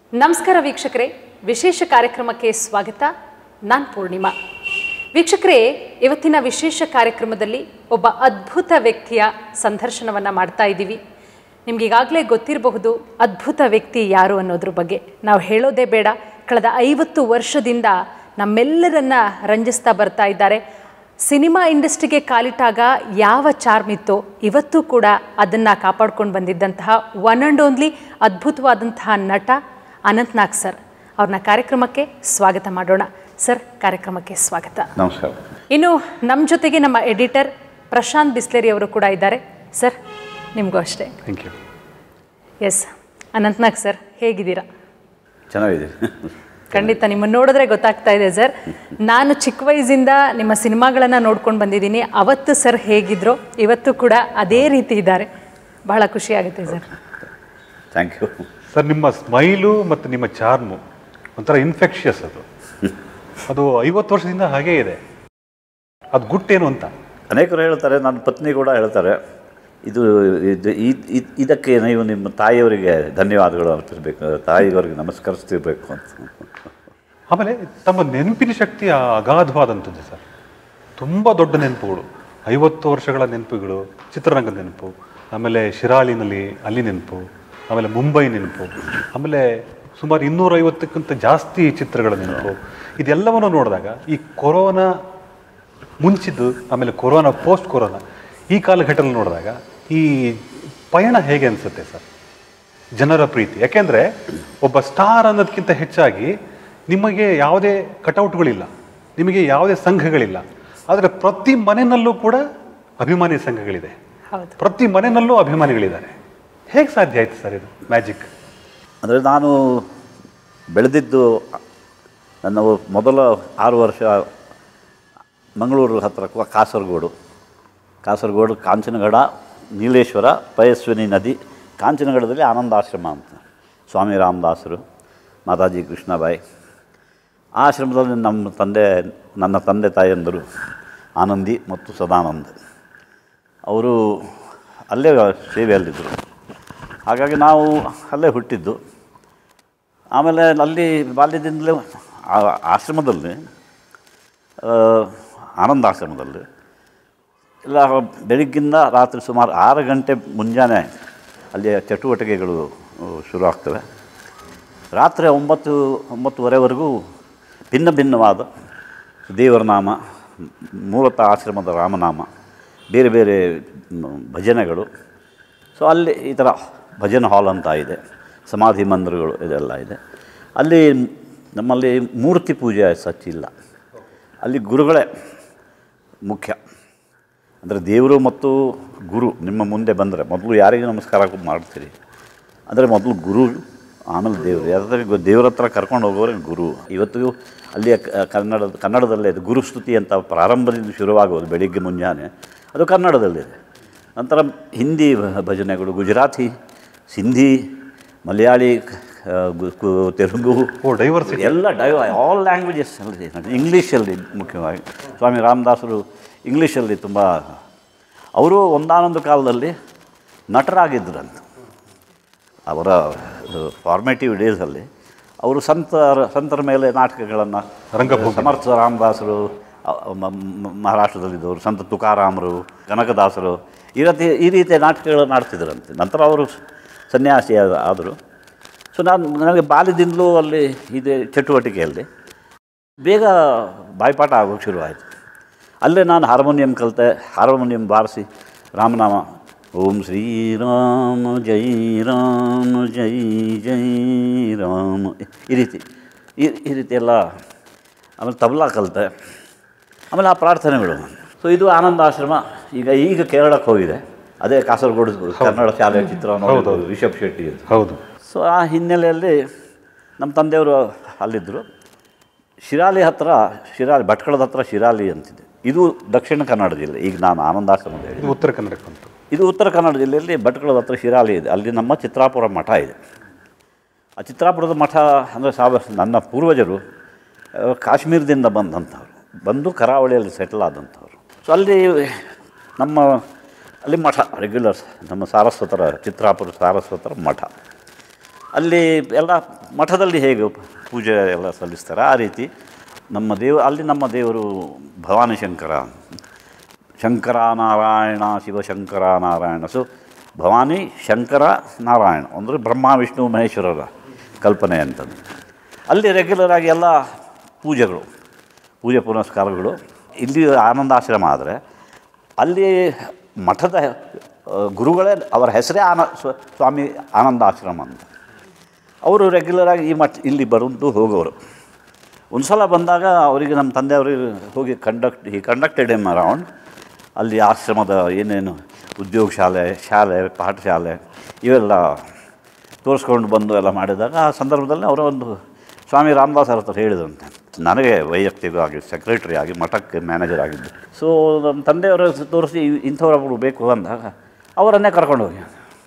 ನಮಸ್ಕಾರ ವೀಕ್ಷಕರೇ ವಿಶೇಷ ಕಾರ್ಯಕ್ರಮಕ್ಕೆ ಸ್ವಾಗತ ನಾನು ಪೂರ್ಣಿಮಾ ವೀಕ್ಷಕರೇ ಇವತ್ತಿನ ವಿಶೇಷ ಕಾರ್ಯಕ್ರಮದಲ್ಲಿ ಒಬ್ಬ ಅದ್ಭುತ ವ್ಯಕ್ತಿಯ ಸಂದರ್ಶನವನ್ನು ಮಾಡ್ತಾ ಇದ್ದೀವಿ ನಿಮ್ಗೆ ಈಗಾಗಲೇ ಗೊತ್ತಿರಬಹುದು ಅದ್ಭುತ ವ್ಯಕ್ತಿ ಯಾರು ಅನ್ನೋದ್ರ ಬಗ್ಗೆ ನಾವು ಹೇಳೋದೇ ಬೇಡ ಕಳೆದ ಐವತ್ತು ವರ್ಷದಿಂದ ನಮ್ಮೆಲ್ಲರನ್ನ ರಂಜಿಸ್ತಾ ಬರ್ತಾ ಇದ್ದಾರೆ ಸಿನಿಮಾ ಇಂಡಸ್ಟ್ರಿಗೆ ಕಾಲಿಟ್ಟಾಗ ಯಾವ ಚಾರ್ಮ್ ಇತ್ತೋ ಇವತ್ತು ಕೂಡ ಅದನ್ನು ಕಾಪಾಡ್ಕೊಂಡು ಬಂದಿದ್ದಂತಹ ಒನ್ ಆ್ಯಂಡ್ ಓನ್ಲಿ ಅದ್ಭುತವಾದಂತಹ ನಟ ಅನಂತ್ನಾಗ್ ಸರ್ ಅವ್ರನ್ನ ಕಾರ್ಯಕ್ರಮಕ್ಕೆ ಸ್ವಾಗತ ಮಾಡೋಣ ಸರ್ ಕಾರ್ಯಕ್ರಮಕ್ಕೆ ಸ್ವಾಗತ ನಮಸ್ಕಾರ ಇನ್ನು ನಮ್ಮ ಜೊತೆಗೆ ನಮ್ಮ ಎಡಿಟರ್ ಪ್ರಶಾಂತ್ ಬಿಸ್ಲೇರಿ ಅವರು ಕೂಡ ಇದ್ದಾರೆ ಸರ್ ನಿಮಗೂ ಅಷ್ಟೇ thank you yes Anantnag sir ಹೇಗಿದ್ದೀರಾ ಚೆನ್ನಾಗಿದೆ ಖಂಡಿತ ನಿಮ್ಮನ್ನು ನೋಡಿದ್ರೆ ಗೊತ್ತಾಗ್ತಾ ಇದೆ ಸರ್ ನಾನು ಚಿಕ್ಕ ವಯಸ್ಸಿಂದ ನಿಮ್ಮ ಸಿನಿಮಾಗಳನ್ನು ನೋಡ್ಕೊಂಡು ಬಂದಿದ್ದೀನಿ ಅವತ್ತು ಸರ್ ಹೇಗಿದ್ರು ಇವತ್ತು ಕೂಡ ಅದೇ ರೀತಿ ಇದ್ದಾರೆ ಬಹಳ ಖುಷಿ ಆಗುತ್ತೆ ಸರ್ ಥ್ಯಾಂಕ್ ಯು ಸರ್ ನಿಮ್ಮ ಸ್ಮೈಲು ಮತ್ತು ನಿಮ್ಮ ಚಾರ್ಮು ಒಂಥರ ಇನ್ಫೆಕ್ಷಿಯಸ್ ಅದು ಅದು ಐವತ್ತು ವರ್ಷದಿಂದ ಹಾಗೇ ಇದೆ ಅದು ಗುಟ್ಟೇನು ಅಂತ ಅನೇಕರು ಹೇಳ್ತಾರೆ ನನ್ನ ಪತ್ನಿ ಕೂಡ ಹೇಳ್ತಾರೆ ಇದು ಇದು ಇದ್- ಇದ್- ಇದಕ್ಕೆ ನೀವು ನಿಮ್ಮ ತಾಯಿಯವರಿಗೆ ಧನ್ಯವಾದಗಳು ಅರ್ಪಿಸಬೇಕು ತಾಯಿಯವರಿಗೆ ನಮಸ್ಕರಿಸ್ತಿರ್ಬೇಕು ಅಂತ ಆಮೇಲೆ ತಮ್ಮ ನೆನಪಿನ ಶಕ್ತಿ ಅಗಾಧವಾದಂಥದ್ದು ಸರ್ ತುಂಬ ದೊಡ್ಡ ನೆನಪುಗಳು ಐವತ್ತು ವರ್ಷಗಳ ನೆನಪುಗಳು ಚಿತ್ರರಂಗದ ನೆನಪು ಆಮೇಲೆ ಶಿರಾಳಿನಲ್ಲಿ ಅಲ್ಲಿ ನೆನಪು ಆಮೇಲೆ ಮುಂಬೈ ನೆನಪು ಆಮೇಲೆ ಸುಮಾರು ಇನ್ನೂರೈವತ್ತಕ್ಕಿಂತ ಜಾಸ್ತಿ ಚಿತ್ರಗಳ ನೆನಪು ಇದೆಲ್ಲವನ್ನು ನೋಡಿದಾಗ ಈ ಕೊರೋನಾ ಮುಂಚಿದ್ದು ಆಮೇಲೆ ಕೊರೋನಾ ಪೋಸ್ಟ್ ಕೊರೋನಾ ಈ ಕಾಲಘಟ್ಟದಲ್ಲಿ ನೋಡಿದಾಗ ಈ ಪಯಣ ಹೇಗೆ ಅನಿಸುತ್ತೆ ಸರ್ ಜನರ ಪ್ರೀತಿ ಯಾಕೆಂದರೆ ಒಬ್ಬ ಸ್ಟಾರ್ ಅನ್ನೋದಕ್ಕಿಂತ ಹೆಚ್ಚಾಗಿ ನಿಮಗೆ ಯಾವುದೇ ಕಟೌಟ್ಗಳಿಲ್ಲ ನಿಮಗೆ ಯಾವುದೇ ಸಂಘಗಳಿಲ್ಲ ಆದರೆ ಪ್ರತಿ ಮನೆಯಲ್ಲೂ ಕೂಡ ಅಭಿಮಾನಿ ಸಂಘಗಳಿದೆ ಹೌದು ಪ್ರತಿ ಮನೆಯಲ್ಲೂ ಅಭಿಮಾನಿಗಳಿದ್ದಾರೆ ಹೇಗೆ ಸಾಧ್ಯ ಆಯ್ತು ಸರ್ ಇದು ಮ್ಯಾಜಿಕ್ ಅಂದರೆ ನಾನು ಬೆಳೆದಿದ್ದು ನನ್ನ ಮೊದಲ ಆರು ವರ್ಷ ಮಂಗಳೂರು ಹತ್ತಿರ ಕ- ಕಾಸರಗೋಡು ಕಾಸರಗೋಡು ಕಾಂಚನಗಡ ನೀಲೇಶ್ವರ ಪಯಸ್ವಿನಿ ನದಿ ಕಾಂಚನಗಡದಲ್ಲಿ ಆನಂದಾಶ್ರಮ ಅಂತ ಸ್ವಾಮಿ ರಾಮದಾಸರು ಮಾತಾಜಿ ಕೃಷ್ಣಬಾಯಿ ಆ ಆಶ್ರಮದಲ್ಲಿ ನಮ್ಮ ತಂದೆ ನನ್ನ ತಂದೆ ತಾಯಿಯಂದರು ಆನಂದಿ ಮತ್ತು ಸದಾನಂದ್ ಅವರು ಅಲ್ಲೇ ಸೇವೆಯಲ್ಲಿದ್ದರು ಹಾಗಾಗಿ ನಾವು ಅಲ್ಲೇ ಹುಟ್ಟಿದ್ದು ಆಮೇಲೆ ಅಲ್ಲಿ ಬಾಲ್ಯದಿಂದಲೇ ಆ ಆಶ್ರಮದಲ್ಲಿ ಆ, ಆನಂದ ಆಶ್ರಮದಲ್ಲಿ ಎಲ್ಲ ಬೆಳಗ್ಗಿಂದ ರಾತ್ರಿ ಸುಮಾರು ಆರು ಗಂಟೆ ಮುಂಜಾನೆ ಅಲ್ಲಿ ಚಟುವಟಿಕೆಗಳು ಆ, ಶುರು ಆಗ್ತವೆ ರಾತ್ರಿ ಒಂಬತ್ತು ಒಂಬತ್ತುವರೆವರೆಗೂ ಭಿನ್ನ ಭಿನ್ನವಾದ ದೇವರ ನಾಮ ಮೂಲತಃ ಆಶ್ರಮದ ರಾಮನಾಮ ಬೇರೆ ಬೇರೆ ಮ್, ಭಜನೆಗಳು ಸೊ ಅಲ್ಲಿ ಈ ಥರ ಭಜನ್ ಹಾಲ್ ಅಂತ ಇದೆ ಸಮಾಧಿ ಮಂದಿರಗಳು ಇದೆಲ್ಲ ಇದೆ ಅಲ್ಲಿ ನಮ್ಮಲ್ಲಿ ಮೂರ್ತಿ ಪೂಜೆ ಸಚ್ಚಿಲ್ಲ ಅಲ್ಲಿ ಗುರುಗಳೇ ಮುಖ್ಯ ಅಂದರೆ ದೇವರು ಮತ್ತು ಗುರು ನಿಮ್ಮ ಮುಂದೆ ಬಂದರೆ ಮೊದಲು ಯಾರಿಗೆ ನಮಸ್ಕಾರ ಮಾಡ್ತೀರಿ ಅಂದರೆ ಮೊದಲು ಗುರು ಆಮೇಲೆ ದೇವರು ಯಾಕಂದರೆ ದೇವ್ರ ಹತ್ರ ಕರ್ಕೊಂಡು ಹೋಗೋರೆ ಗುರು ಇವತ್ತಿಗೂ ಅಲ್ಲಿಯ ಕ- ಕನ್ನಡದ ಕನ್ನಡದಲ್ಲೇ ಇದೆ ಗುರುಸ್ತುತಿ ಅಂತ ಪ್ರಾರಂಭದಿಂದ ಶುರುವಾಗೋದು ಬೆಳಿಗ್ಗೆ ಮುಂಜಾನೆ ಅದು ಕನ್ನಡದಲ್ಲಿದೆ ನಂತರ ಹಿಂದಿ ಭ- ಭಜನೆಗಳು ಗುಜರಾತಿ ಸಿಂಧಿ ಮಲಯಾಳಿ ಆ, ಗು- ಕು- ತೆಲುಗು ಓ ಡೈವರ್ಸಿಟಿ ಎಲ್ಲ ಡೈವ ಆಲ್ ಲ್ಯಾಂಗ್ವೇಜಸ್ ಅಲ್ಲಿ ಇಂಗ್ಲೀಷಲ್ಲಿ ಮುಖ್ಯವಾಗಿ ಸ್ವಾಮಿ ರಾಮದಾಸರು ಇಂಗ್ಲೀಷಲ್ಲಿ ತುಂಬ ಅವರು ಒಂದಾನೊಂದು ಕಾಲದಲ್ಲಿ ನಟರಾಗಿದ್ದರಂತ ಅವರ ಫಾರ್ಮೇಟಿವ್ ಡೇಸಲ್ಲಿ ಅವರು ಸಂತರ ಸಂತರ ಮೇಲೆ ನಾಟಕಗಳನ್ನು ರಂಗಭೂಮಿ. ಸಮರ್ಥ ರಾಮದಾಸರು ಅ- ಮ- ಮ- ಮಹಾರಾಷ್ಟ್ರದಲ್ಲಿದ್ದವರು ಸಂತ ತುಕಾರಾಮರು ಕನಕದಾಸರು ಈ ರೀತಿ ಈ ರೀತಿಯ ನಾಟಕಗಳನ್ನು ಆಡ್ತಿದ್ರಂತೆ ನಂತರ ಅವರು ಸನ್ಯಾಸಿ ಆದ- ಆದರು ಸೊ ನಾನು ನನಗೆ ಬಾಲ್ಯದಿಂದಲೂ ಅಲ್ಲಿ ಇದೆ ಚಟುವಟಿಕೆಯಲ್ಲಿ ಬೇಗ ಬಾಯ್ಪಾಠ ಆಗೋಕ್ಕೆ ಶುರುವಾಯಿತು ಅಲ್ಲೇ ನಾನು ಹಾರ್ಮೋನಿಯಂ ಕಲಿತೆ ಹಾರ್ಮೋನಿಯಂ ಬಾರಿಸಿ ರಾಮನಾಮ ಓಂ ಶ್ರೀರಾಮ ಜೈ ರಾಮ ಜೈ ಜೈ ರಾಮ ಈ ರೀತಿ ಈ ಈ ರೀತಿ ಎಲ್ಲ ಆಮೇಲೆ ತಬಲಾ ಕಲಿತೆ ಆಮೇಲೆ ಆ ಪ್ರಾರ್ಥನೆಗಳು ಸೊ ಇದು ಆನಂದ ಆಶ್ರಮ ಈಗ ಈಗ ಕೇರಳಕ್ಕೆ ಹೋಗಿದೆ ಅದೇ ಕಾಸರಗೋಡು ಕನ್ನಡ ಶಾಲೆಯ ಚಿತ್ರ ನೋಡ್ಬೋದು ರಿಷಬ್ ಶೆಟ್ಟಿ ಅಂತ ಹೌದು ಸೊ ಆ ಹಿನ್ನೆಲೆಯಲ್ಲಿ ನಮ್ಮ ತಂದೆಯವರು ಅಲ್ಲಿದ್ದರು ಶಿರಾಲಿ ಹತ್ರ ಶಿರಾಲಿ ಭಟ್ಕಳದ ಹತ್ರ ಶಿರಾಲಿ ಅಂತಿದೆ ಇದು ದಕ್ಷಿಣ ಕನ್ನಡ ಜಿಲ್ಲೆ ಈಗ ನಾನು ಆನಂದಾಶ್ರಮದ ಹೇಳಿ ಇದು ಉತ್ತರ ಕನ್ನಡಕ್ಕೆ ಬಂತು ಇದು ಉತ್ತರ ಕನ್ನಡ ಜಿಲ್ಲೆಯಲ್ಲಿ ಭಟ್ಕಳದ ಹತ್ರ ಶಿರಾಲಿ ಇದೆ ಅಲ್ಲಿ ನಮ್ಮ ಚಿತ್ರಾಪುರ ಮಠ ಇದೆ ಆ ಚಿತ್ರಾಪುರದ ಮಠ ಅಂದರೆ ಸಾವ ನನ್ನ ಪೂರ್ವಜರು ಆ, ಕಾಶ್ಮೀರದಿಂದ ಬಂದಂಥವ್ರು ಬಂದು ಕರಾವಳಿಯಲ್ಲಿ ಸೆಟಲ್ ಆದಂಥವ್ರು ಸೊ ಅಲ್ಲಿ ನಮ್ಮ ಅಲ್ಲಿ ಮಠ ರೆಗ್ಯುಲರ್ ನಮ್ಮ ಸಾರಸ್ವತರ ಚಿತ್ರಾಪುರ ಸಾರಸ್ವತರ ಮಠ ಅಲ್ಲಿ ಎಲ್ಲ ಮಠದಲ್ಲಿ ಹೇಗೆ ಪೂಜೆ ಎಲ್ಲ ಸಲ್ಲಿಸ್ತಾರೆ ಆ ರೀತಿ ನಮ್ಮ ದೇವ ಅಲ್ಲಿ ನಮ್ಮ ದೇವರು ಭವಾನಿ ಶಂಕರ ಶಂಕರ ನಾರಾಯಣ ಶಿವಶಂಕರ ನಾರಾಯಣ ಸೊ ಭವಾನಿ ಶಂಕರ ನಾರಾಯಣ ಅಂದರೆ ಬ್ರಹ್ಮ ವಿಷ್ಣು ಮಹೇಶ್ವರರ ಕಲ್ಪನೆ ಅಂತಂದು ಅಲ್ಲಿ ರೆಗ್ಯುಲರ್ ಆಗಿ ಎಲ್ಲ ಪೂಜೆಗಳು ಪೂಜೆ ಪುನಸ್ಕಾರಗಳು ಇಲ್ಲಿ ಆನಂದಾಶ್ರಮ ಆದರೆ ಅಲ್ಲಿ ಮಠದ ಆ, ಗುರುಗಳೇ ಅವರ ಹೆಸರೇ ಆನ ಸ್ವ- ಸ್ವಾಮಿ ಆನಂದಾಶ್ರಮ ಅಂತ ಅವರು ರೆಗ್ಯುಲರ್ ಆಗಿ ಈ ಮಠ ಇಲ್ಲಿ ಬರುವುದು ಹೋಗೋರು ಒಂದು ಸಲ ಬಂದಾಗ ಅವರಿಗೆ ನಮ್ಮ ತಂದೆಯವರಿಗೆ ಹೋಗಿ ಕಂಡಕ್ಟ್ ಈ ಕಂಡಕ್ಟೆಡ್ ಎಮ್ ಅರೌಂಡ್ ಅಲ್ಲಿ ಆಶ್ರಮದ ಏನೇನು ಉದ್ಯೋಗ ಶಾಲೆ ಶಾಲೆ ಪಾಠಶಾಲೆ ಇವೆಲ್ಲ ತೋರಿಸ್ಕೊಂಡು ಬಂದು ಎಲ್ಲ ಮಾಡಿದಾಗ ಆ ಸಂದರ್ಭದಲ್ಲಿ ಅವರ ಒಂದು ಸ್ವಾಮಿ ರಾಮದಾಸ್ ಅವ್ರ ಹತ್ರ ಹೇಳಿದಂತೆ ನನಗೆ ವೈಯಕ್ತಿಕವಾಗಿ ಸೆಕ್ರೆಟರಿ ಆಗಿ ಮಠಕ್ಕೆ ಮ್ಯಾನೇಜರ್ ಆಗಿದ್ದು ಸೊ ನಮ್ಮ ತಂದೆಯವರ ತೋರಿಸಿ ಇಂಥವ್ರೊಬ್ಬರು ಬೇಕು ಅಂದಾಗ ಅವರನ್ನೇ ಕರ್ಕೊಂಡು ಹೋಗಿ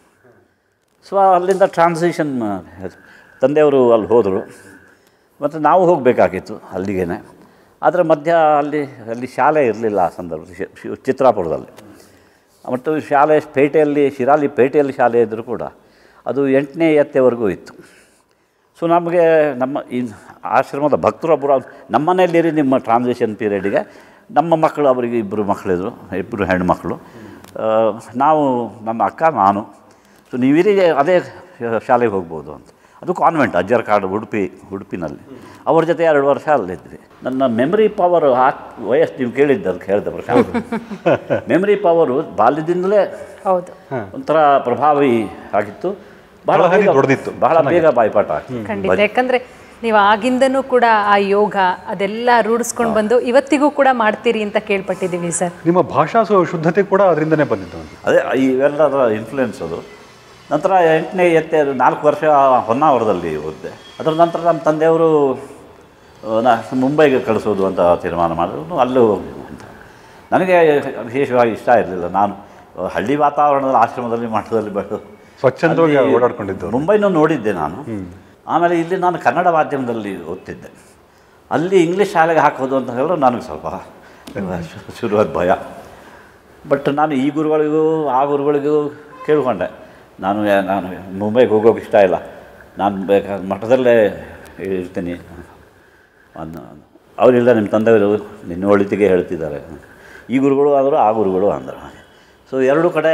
ಸೊ ಅಲ್ಲಿಂದ ಟ್ರಾನ್ಸಿಷನ್ ತಂದೆಯವರು ಅಲ್ಲಿ ಹೋದರು ಮತ್ತು ನಾವು ಹೋಗಬೇಕಾಗಿತ್ತು ಅಲ್ಲಿಗೇ ಆದರೆ ಮಧ್ಯ ಅಲ್ಲಿ ಅಲ್ಲಿ ಶಾಲೆ ಇರಲಿಲ್ಲ ಆ ಸಂದರ್ಭ ಚಿತ್ರಾಪುರದಲ್ಲಿ ಮತ್ತು ಶಾಲೆ ಪೇಟೆಯಲ್ಲಿ ಶಿರಾಲಿ ಪೇಟೆಯಲ್ಲಿ ಶಾಲೆ ಇದ್ದರೂ ಕೂಡ ಅದು ಎಂಟನೇ ಎತ್ತೆವರೆಗೂ ಇತ್ತು ಸೊ ನಮಗೆ ನಮ್ಮ ಈ ಆಶ್ರಮದ ಭಕ್ತರೊಬ್ಬರು ನಮ್ಮನೆಯಲ್ಲಿರಿ ನಿಮ್ಮ ಟ್ರಾನ್ಸಿಷನ್ ಪೀರಿಯಡಿಗೆ ನಮ್ಮ ಮಕ್ಕಳು ಅವರಿಗೆ ಇಬ್ಬರು ಮಕ್ಕಳಿದ್ರು ಇಬ್ಬರು ಹೆಣ್ಮಕ್ಳು ಆ, ನಾವು ನನ್ನ ಅಕ್ಕ ನಾನು ಸೊ ನೀವಿರಿ ಅದೇ ಶಾಲೆಗೆ ಹೋಗ್ಬೋದು ಅಂತ ಅದು ಕಾನ್ವೆಂಟ್ ಅಜ್ಜರ್ ಕಾಡು ಉಡುಪಿ ಉಡುಪಿನಲ್ಲಿ ಅವ್ರ ಜೊತೆ ಎರಡು ವರ್ಷ ಅಲ್ಲಿದ್ವಿ ನನ್ನ ಮೆಮರಿ ಪವರ್ ಆ ವಯಸ್ಸು ನೀವು ಕೇಳಿದ್ದು ಅದಕ್ಕೆ ಹೇಳಿದೆ ಪ್ರಶಾಂತ್ ಮೆಮರಿ ಪವರು ಬಾಲ್ಯದಿಂದಲೇ ಹೌದು ಒಂಥರ ಪ್ರಭಾವಿ ಆಗಿತ್ತು ಬಹಳ ಒಳಹರಿ ಬೇಗ ದೊಡ್ಡದಿತ್ತು. ಬಹಳ ಬೇಗ ಬಾಯ್ಪಾಠ ಆಗ್ತಿತ್ತು. ಖಂಡಿತ ಯಾಕಂದ್ರೆ ನೀವು ಆಗಿಂದನೂ ಕೂಡ ಆ ಯೋಗ ಅದೆಲ್ಲ ರೂಢಿಸ್ಕೊಂಡು ಬಂದು ಇವತ್ತಿಗೂ ಕೂಡ ಮಾಡ್ತೀರಿ ಅಂತ ಕೇಳ್ಪಟ್ಟಿದ್ದೀವಿ ಸರ್ ನಿಮ್ಮ ಭಾಷಾ ಸು- ಶುದ್ಧತೆ ಕೂಡ ಅದರಿಂದನೇ ಬಂದಿದ್ದು ಅಂತ ಅದೇ ಇವೆಲ್ಲರ ಇನ್ಫ್ಲುಯೆನ್ಸ್ ಅದು ನಂತರ ಎಂಟನೇ ಎತ್ತೆ ಅದು ನಾಲ್ಕು ವರ್ಷ ಹೊನ್ನಾವರದಲ್ಲಿ ಓದಿದೆ ಅದರ ನಂತರ ನಮ್ಮ ತಂದೆಯವರು ಆ, ನಾ ಮುಂಬೈಗೆ ಕಳಿಸೋದು ಅಂತ ತೀರ್ಮಾನ ಮಾಡಿದ್ರು ಅಲ್ಲೂ ಹೋಗ್ಬೇಕು ಅಂತ ನನಗೆ ವಿಶೇಷವಾಗಿ ಇಷ್ಟ ಇರಲಿಲ್ಲ ನಾನು ಆ, ಹಳ್ಳಿ ವಾತಾವರಣದಲ್ಲಿ ಆಶ್ರಮದಲ್ಲಿ ಮಠದಲ್ಲಿ ಬೆಳೆದು ಸ್ವಚ್ಛಂದವಾಗಿ ಅಲ್ಲಿ ಓಡಾಡ್ಕೊಂಡಿದ್ದು ಮುಂಬೈನೂ ನೋಡಿದ್ದೆ ನಾನು ಆಮೇಲೆ ಇಲ್ಲಿ ನಾನು ಕನ್ನಡ ಮಾಧ್ಯಮದಲ್ಲಿ ಓದ್ತಿದ್ದೆ ಅಲ್ಲಿ ಇಂಗ್ಲೀಷ್ ಶಾಲೆಗೆ ಹಾಕೋದು ಅಂತ ಹೇಳಿದ್ರೆ ನನಗೆ ಸ್ವಲ್ಪ ಶು- ಶುರುವಾದ ಭಯ ಬಟ್ ನಾನು ಈ ಗುರುಗಳಿಗೂ ಆ ಗುರುಗಳಿಗೂ ಕೇಳ್ಕೊಂಡೆ ನಾನು ಯಾ- ನಾನು ಮುಂಬೈಗೆ ಹೋಗೋಕೆ ಇಷ್ಟ ಇಲ್ಲ ನಾನು ಬೇಕಾದ ಮಠದಲ್ಲೇ ಇರ್ತೀನಿ ಅನ್ನೋ ಅವರಿಲ್ಲ ನಿಮ್ಮ ತಂದೆಯವರು ನಿನ್ನ ಒಳಿತಿಗೆ ಹೇಳ್ತಿದ್ದಾರೆ ಈ ಗುರುಗಳು ಆದರು ಆ ಗುರುಗಳು ಅಂದರು ಸೊ ಎರಡೂ ಕಡೆ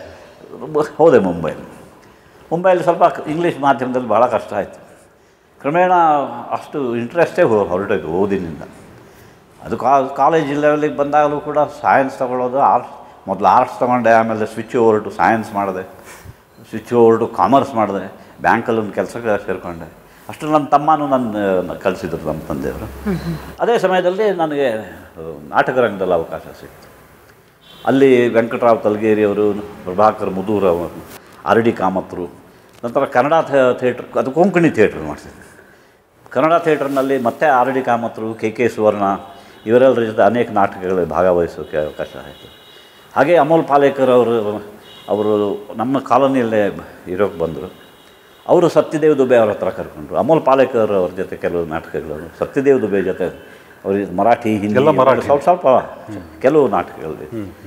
ಹೋದೆ ಮುಂಬೈ ಮುಂಬೈಲಿ ಸ್ವಲ್ಪ ಇಂಗ್ಲೀಷ್ ಮಾಧ್ಯಮದಲ್ಲಿ ಭಾಳ ಕಷ್ಟ ಆಯಿತು ಕ್ರಮೇಣ ಅಷ್ಟು ಇಂಟ್ರೆಸ್ಟೇ ಹೊ ಹೊರಟೋಯ್ತು ಓದಿನಿಂದ ಅದು ಕಾ ಕಾಲೇಜ್ ಲೆವೆಲಿಗೆ ಬಂದಾಗಲೂ ಕೂಡ ಸೈನ್ಸ್ ತೊಗೊಳ್ಳೋದು ಆರ್ಟ್ಸ್ ಮೊದಲು ಆರ್ಟ್ಸ್ ತೊಗೊಂಡೆ ಆಮೇಲೆ ಸ್ವಿಚ್ ಓವರ್ ಟು ಸೈನ್ಸ್ ಮಾಡಿದೆ ಸ್ವಿಚ್ ಓವರ್ ಟು ಕಾಮರ್ಸ್ ಮಾಡಿದೆ ಬ್ಯಾಂಕಲ್ಲಿ ಒಂದು ಕೆಲಸಕ್ಕೆ ಸೇರಿಕೊಂಡೆ ಅಷ್ಟು ನನ್ನ ತಮ್ಮನೂ ನನ್ನ ಕಲಿಸಿದ್ರು ನಮ್ಮ ತಂದೆಯವರು ಅದೇ ಸಮಯದಲ್ಲಿ ನನಗೆ ಆ, ನಾಟಕ ರಂಗದಲ್ಲಿ ಅವಕಾಶ ಸಿಕ್ತು ಅಲ್ಲಿ ವೆಂಕಟರಾವ್ ತಲಗೇರಿಯವರು ಪ್ರಭಾಕರ್ ಮುದೂರ್ ಅವರು ಆರ್ ಡಿ ಕಾಮತ್ರು ನಂತರ ಕನ್ನಡ ಥಿಯೇಟ್ರ್ ಅದು ಕೊಂಕಣಿ ಥಿಯೇಟ್ರ್ ಮಾಡ್ತಿದ್ದೆ ಕನ್ನಡ ಥಿಯೇಟ್ರ್ನಲ್ಲಿ ಮತ್ತೆ ಆರ್ ಡಿ ಕಾಮತ್ರು ಕೆ ಕೆ ಸುವರ್ಣ ಇವರೆಲ್ಲರ ಜೊತೆ ಅನೇಕ ನಾಟಕಗಳಲ್ಲಿ ಭಾಗವಹಿಸೋಕ್ಕೆ ಅವಕಾಶ ಆಯಿತು ಹಾಗೆ ಅಮೋಲ್ ಪಾಲೇಕರ್ ಅವರು ಅವರು ನಮ್ಮ ಕಾಲೋನಿಯಲ್ಲೇ ಇರೋಕ್ಕೆ ಬಂದರು ಅವರು ಸತ್ಯದೇವ್ ದುಬೆ ಅವ್ರ ಹತ್ರ ಕರ್ಕೊಂಡ್ರು ಅಮೋಲ್ ಪಾಲೇಕರ್ ಅವ್ರ ಜೊತೆ ಕೆಲವು ನಾಟಕಗಳು ಸತ್ಯದೇವ್ ದುಬೆ ಜೊತೆ ಅವ್ರಿಗೆ ಮರಾಠಿ ಹಿಂದಿ ಎಲ್ಲ ಮರಾಠಿ. ಸ್ವಲ್ಪ ಸ್ವಲ್ಪ ಕೆಲವು ನಾಟಕಗಳಲ್ಲಿ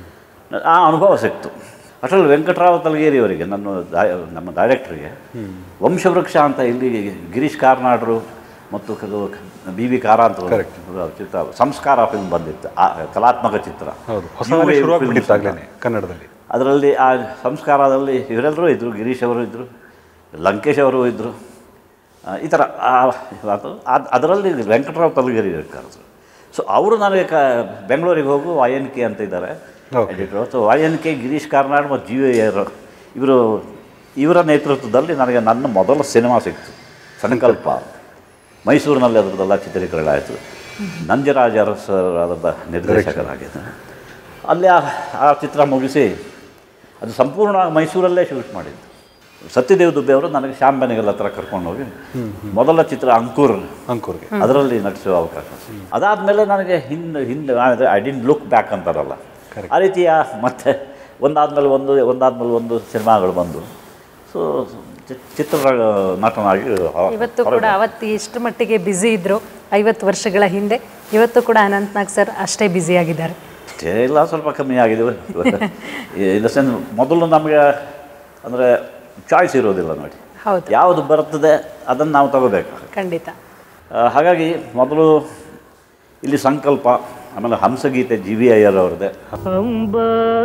ಆ ಅನುಭವ ಸಿಕ್ತು ಅಷ್ಟರಲ್ಲಿ ವೆಂಕಟರಾವ್ ತಲಗೇರಿ ಅವರಿಗೆ ನನ್ನ ಡಾ- ನಮ್ಮ ಡೈರೆಕ್ಟ್ರಿಗೆ ವಂಶವೃಕ್ಷ ಅಂತ ಇಲ್ಲಿ ಗಿರೀಶ್ ಕಾರ್ನಾಡ್ರು ಮತ್ತು ಕೆಲವು ಬಿ ವಿ ಕಾರಾಂತ್ ಅವರು ಚಿತ್ರ ಸಂಸ್ಕಾರ ಫಿಲ್ಮ್ ಬಂದಿತ್ತು ಆ ಕಲಾತ್ಮಕ ಚಿತ್ರ ಹೌದು ಹೊಸ New Wave ಶುರುವಾಗ್ಬಿಟ್ಟಿತ್ತು films ಅಂತ. ಆಗ್ಲೇನೆ ಕನ್ನಡದಲ್ಲಿ ಅದರಲ್ಲಿ ಆ ಸಂಸ್ಕಾರದಲ್ಲಿ ಇವರೆಲ್ಲರೂ ಇದ್ದರು ಗಿರೀಶ್ ಅವರು ಇದ್ದರು ಲಂಕೇಶ್ ಅವರು ಇದ್ದರು ಆ, ಈ ಥರ ಆ- ಅದು ಅದ್- ಅದರಲ್ಲಿ ವೆಂಕಟರಾವ್ ತಲಗೇರಿ ಕರೆದ್ರು ಸೊ ಅವರು ನನಗೆ ಕ ಬೆಂಗಳೂರಿಗೆ ಹೋಗು ವೈ ಎನ್ ಕೆ ಅಂತ ಇದ್ದಾರೆ Okay. Editor so Y N K Girish Karnad ಮತ್ತು ಜಿ ಎರ್ ಇವರು ಇವರ ನೇತೃತ್ವದಲ್ಲಿ ನನಗೆ ನನ್ನ ಮೊದಲ ಸಿನಿಮಾ ಸಿಕ್ತು ಸಂಕಲ್ಪ ಮೈಸೂರಿನಲ್ಲಿ ಅದರದ್ದೆಲ್ಲ ಚಿತ್ರೀಕರಣ ಆಯಿತು ನಂಜರಾಜ ಸರ್ ಅದರ ನಿರ್ದೇಶಕರಾಗಿದ್ದಾರೆ ಅಲ್ಲಿ ಆ ಆ ಚಿತ್ರ ಮುಗಿಸಿ ಅದು ಸಂಪೂರ್ಣವಾಗಿ ಮೈಸೂರಲ್ಲೇ ಶೂಟ್ ಮಾಡಿದ್ದು ಸತ್ಯದೇವ್ ದುಬ್ಬೆ ಅವರು ನನಗೆ ಶ್ಯಾಮ್ ಬೆನಗಲ್ ಹತ್ರ ಕರ್ಕೊಂಡು ಹೋಗಿ ಮೊದಲ ಚಿತ್ರ ಅಂಕುರ್ ಅಂಕೂರ್ಗೆ ಅದರಲ್ಲಿ ನಟಿಸುವ ಅವಕಾಶ ಅದಾದಮೇಲೆ ನನಗೆ ಹಿಂದೆ ಹಿಂದೆ ಐ ಡಿಂಟ್ ಲುಕ್ ಬ್ಯಾಕ್ ಅಂತಾರಲ್ಲ ಆ ರೀತಿಯ ಮತ್ತೆ ಒಂದಾದ್ಮೇಲೆ ಒಂದು ಒಂದಾದ್ಮೇಲೆ ಒಂದು ಸಿನಿಮಾಗಳು ಬಂದು ಸೊ ಚಿತ್ರ ನಟನಾಗಿ ಹೊ- ಇವತ್ತು ಹೊರಗೆ ಕೂಡ ಅವತ್ತು ಎಷ್ಟು ಮಟ್ಟಿಗೆ ಬ್ಯುಸಿ ಇದ್ರು ಐವತ್ತು ವರ್ಷಗಳ ಹಿಂದೆ ಇವತ್ತು ಕೂಡ ಅನಂತ್ನಾಗ್ ಸರ್ ಅಷ್ಟೇ ಬ್ಯುಸಿ ಆಗಿದ್ದಾರೆ ಅಷ್ಟೇ ಇಲ್ಲ ಸ್ವಲ್ಪ ಕಮ್ಮಿ ಆಗಿದೆ ಇನ್ ದ ಸೆನ್ಸ್ ಮೊದಲು ನಮಗೆ ಅಂದರೆ ಚಾಯ್ಸ್ ಇರೋದಿಲ್ಲ ನೋಡಿ ಹೌದು ಯಾವುದು ಬರ್ತದೆ ಅದನ್ನು ನಾವು ತಗೋಬೇಕು ಖಂಡಿತ ಆ, ಹಾಗಾಗಿ ಮೊದಲು ಇಲ್ಲಿ ಸಂಕಲ್ಪ ಆಮೇಲೆ ಹಂಸಗೀತೆ ಜಿ ವಿ ಅಯ್ಯರ್ ಅವ್ರದ್ದೇ ಅಂಬ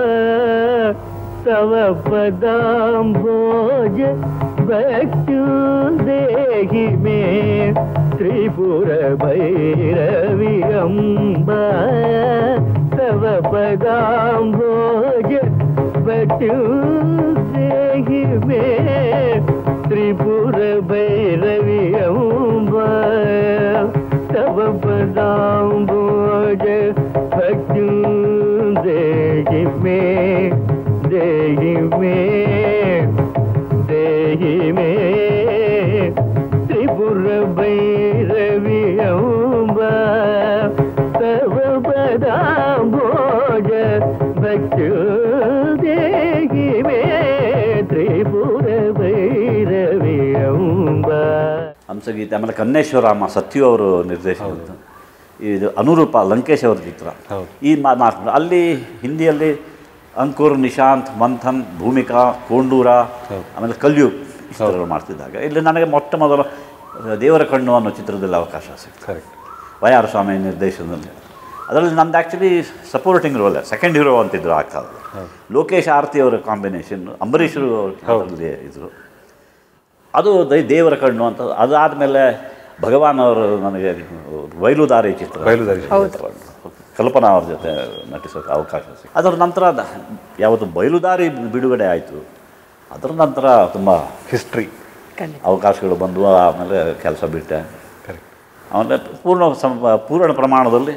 ತವ ಪದಾಂಭೋಜ ಭಕ್ತು ದೇಹಿ ಮೇ ತ್ರಿಪುರ ಭೈರವಿ ಅಂಬ ತವ ಪದಾಂಭೋಜ ಭಕ್ತು ದೇಹಿ ಮೇ ತ್ರಿಪುರ ಭೈರವಿ ಅಂಬ तव पदाम्बोज भक्ति देहि मे देहि मे देहि मे त्रिपुर भैरवी अम्ब तव पदाम्बोज भक्ति देहि मे त्रिपुर भैरवी अम्ब ಹಂಸಗೀತೆ ಆಮೇಲೆ ಕನ್ನೇಶ್ವರಾಮ ಸತ್ಯು ಅವರು ನಿರ್ದೇಶನದ್ದು ಇದು ಅನುರೂಪ ಲಂಕೇಶ್ ಅವ್ರ ಚಿತ್ರ ಹೌದು. ಈ ಮಾ ನಾಲ್ಕು ಅಲ್ಲಿ ಹಿಂದಿಯಲ್ಲಿ ಅಂಕುರ್ ನಿಶಾಂತ್ ಮಂಥನ್ ಭೂಮಿಕಾ ಕೋಂಡೂರ ಆಮೇಲೆ ಕಲ್ಯುಗ್ ಈ ಚಿತ್ರಗಳು ಮಾಡ್ತಿದ್ದಾಗ ಇಲ್ಲಿ ನನಗೆ ಮೊಟ್ಟ ಮೊದಲ ದೇವರ ಕಣ್ಣು ಅನ್ನೋ ಚಿತ್ರದಲ್ಲಿ ಅವಕಾಶ ಸಿಕ್ತು ಕರೆಕ್ಟ್ ವೈ ಆರ್ ಸ್ವಾಮಿ ನಿರ್ದೇಶನದಲ್ಲಿ ಅದರಲ್ಲಿ ನಂದು actually supporting role second hero ಅಂತಿದ್ರು ಆ ಕಾಲದಲ್ಲಿ ಲೋಕೇಶ್ ಆರ್ತಿ ಅವರ ಕಾಂಬಿನೇಷನ್ ಅಂಬರೀಷರು ಅವರಲ್ಲಿ ಇದ್ರು ಅದು ದೈ ದೇವರ ಕಣ್ಣು ಅಂತ ಅದಾದಮೇಲೆ ಭಗವಾನ್ ಅವರು ನನಗೆ ಬಯಲುದಾರಿ ಚಿತ್ರ ಬಯಲುದಾರಿ ಕಲ್ಪನಾ ಅವ್ರ ಜೊತೆ ನಟಿಸೋಕೆ ಅವಕಾಶ ಸಿಕ್ತು ಅದರ ನಂತರ ದ- ಯಾವತ್ತು ಬಯಲುದಾರಿ ಬಿಡುಗಡೆ ಆಯಿತು ಅದರ ನಂತರ ತುಂಬ ಹಿಸ್ಟ್ರಿ ಖಂಡಿತ ಅವಕಾಶಗಳು ಬಂದವು ಆಮೇಲೆ ಕೆಲಸ ಬಿಟ್ಟೆ ಕರೆಕ್ಟ್ ಆಮೇಲೆ ಪೂರ್ಣ ಸಮ ಪೂರ್ಣ ಪ್ರಮಾಣದಲ್ಲಿ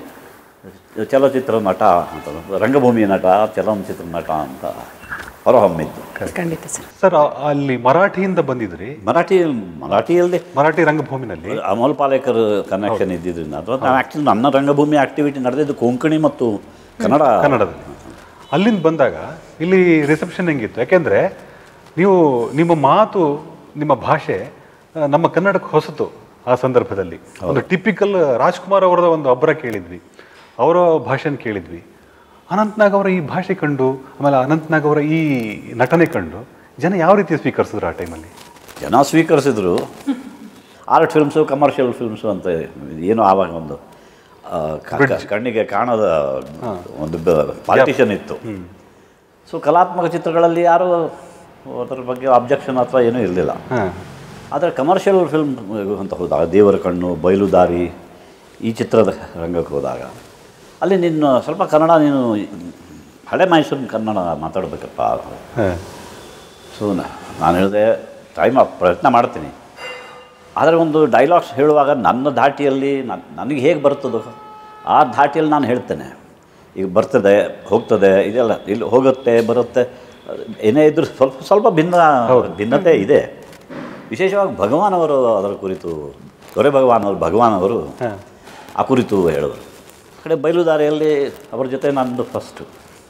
ಚಲಚಿತ್ರ ನಟ ಅಂತ ರಂಗಭೂಮಿ ನಟ ಚಲನಚಿತ್ರ ನಟ ಅಂತ ಹೊರಹೊಮ್ಮಿದ್ದು ಖಂಡಿತ ಸರ್ ಸರ್ ಅಲ್ಲಿ ಮರಾಠಿಯಿಂದ ಬಂದಿದ್ರಿ ಮರಾಠಿ ಮರಾಠಿಯಲ್ಲಿ ಮರಾಠಿ ರಂಗಭೂಮಿನಲ್ಲಿ ಅಮೋಲ್ ಪಾಲೇಕರ್ ಕನೆಕ್ಷನ್ ಇದ್ದಿದ್ದರಿಂದ ಅಥವಾ ನಾನು ಆ್ಯಕ್ಚುಲಿ ನನ್ನ ರಂಗಭೂಮಿ ಆಕ್ಟಿವಿಟಿ ನಡೆದಿದ್ದು ಕೊಂಕಣಿ ಮತ್ತು ಕನ್ನಡ ಕನ್ನಡದಲ್ಲಿ ಅಲ್ಲಿಂದ ಬಂದಾಗ ಇಲ್ಲಿ ರಿಸೆಪ್ಷನ್ ಹೆಂಗಿತ್ತು ಯಾಕೆಂದ್ರೆ ನೀವು ನಿಮ್ಮ ಮಾತು ನಿಮ್ಮ ಭಾಷೆ ಆ, ನಮ್ಮ ಕನ್ನಡಕ್ಕೆ ಹೊಸತು ಆ ಸಂದರ್ಭದಲ್ಲಿ ಒಂದು ಟಿಪಿಕಲ್ ರಾಜ್ಕುಮಾರ್ ಅವರದ ಒಂದು ಅಬ್ಬರ ಕೇಳಿದ್ವಿ ಅವರ ಭಾಷೆನ ಕೇಳಿದ್ವಿ ಅನಂತ್ನಾಗ್ ಅವರ ಈ ಭಾಷೆ ಕಂಡು ಆಮೇಲೆ ಅನಂತ್ನಾಗ್ ಅವರ ಈ ನಟನೆ ಕಂಡು ಜನ ಯಾವ ರೀತಿ ಸ್ವೀಕರಿಸಿದ್ರು ಆ ಟೈಮಲ್ಲಿ ಜನ ಸ್ವೀಕರಿಸಿದ್ರು ಆರ್ಟ್ ಫಿಲ್ಮ್ಸು ಕಮರ್ಷಿಯಲ್ ಫಿಲ್ಮ್ಸು ಅಂತ ಏನು ಆವಾಗ ಒಂದು ಆ, ಕ- ಕ- ಕಣ್ಣಿಗೆ ಕಾಣದ ಒಂದು ಪಾರ್ಟಿಷನ್ ಇತ್ತು ಸೊ ಕಲಾತ್ಮಕ ಚಿತ್ರಗಳಲ್ಲಿ ಯಾರೂ ಅದರ ಬಗ್ಗೆ ಅಬ್ಜೆಕ್ಷನ್ ಅಥವಾ ಏನೂ ಇರಲಿಲ್ಲ ಹಾಂ ಆದರೆ ಕಮರ್ಷಿಯಲ್ ಫಿಲ್ಮ್ ಅಂತ ಹೋದಾಗ ದೇವರ ಕಣ್ಣು ಬಯಲುದಾರಿ ಈ ಚಿತ್ರದ ರಂಗಕ್ಕೆ ಹೋದಾಗ ಅಲ್ಲಿ ನೀನು ಸ್ವಲ್ಪ ಕನ್ನಡ ನೀನು ಹಳೆ ಮೈಸೂರಿನ ಕನ್ನಡ ಮಾತಾಡಬೇಕಪ್ಪ ಹಾಂ ಸೊ ನಾನು ಹೇಳಿದೆ ಟೈಮ್ ಪ್ರಯತ್ನ ಮಾಡ್ತೀನಿ ಆದರೆ ಒಂದು ಡೈಲಾಗ್ಸ್ ಹೇಳುವಾಗ ನನ್ನ ಧಾಟಿಯಲ್ಲಿ ನನ್- ನನಗೆ ಹೇಗೆ ಬರ್ತದೋ ಆ ಧಾಟಿಯಲ್ಲಿ ನಾನು ಹೇಳ್ತೇನೆ ಈಗ ಬರ್ತದೆ ಹೋಗ್ತದೆ ಇದೆಲ್ಲ ಇಲ್ಲಿ ಹೋಗುತ್ತೆ ಬರುತ್ತೆ ಏನೇ ಇದ್ರೂ ಸ್ವಲ್ಪ ಸ್ವಲ್ಪ ಭಿನ್ನ ಭಿನ್ನತೆ ಇದೆ ವಿಶೇಷವಾಗಿ ಭಗವಾನ್ ಅವರು ಅದರ ಕುರಿತು ದೊರೆ ಭಗವಾನ್ ಅವರು ಭಗವಾನ್ ಅವರು ಹಾಂ ಆ ಕುರಿತು ಹೇಳಿದರು ಆ ಕಡೆ ಬಯಲುದಾರಿಯಲ್ಲಿ ಅವ್ರ ಜೊತೆ ನಂದು ಫಸ್ಟು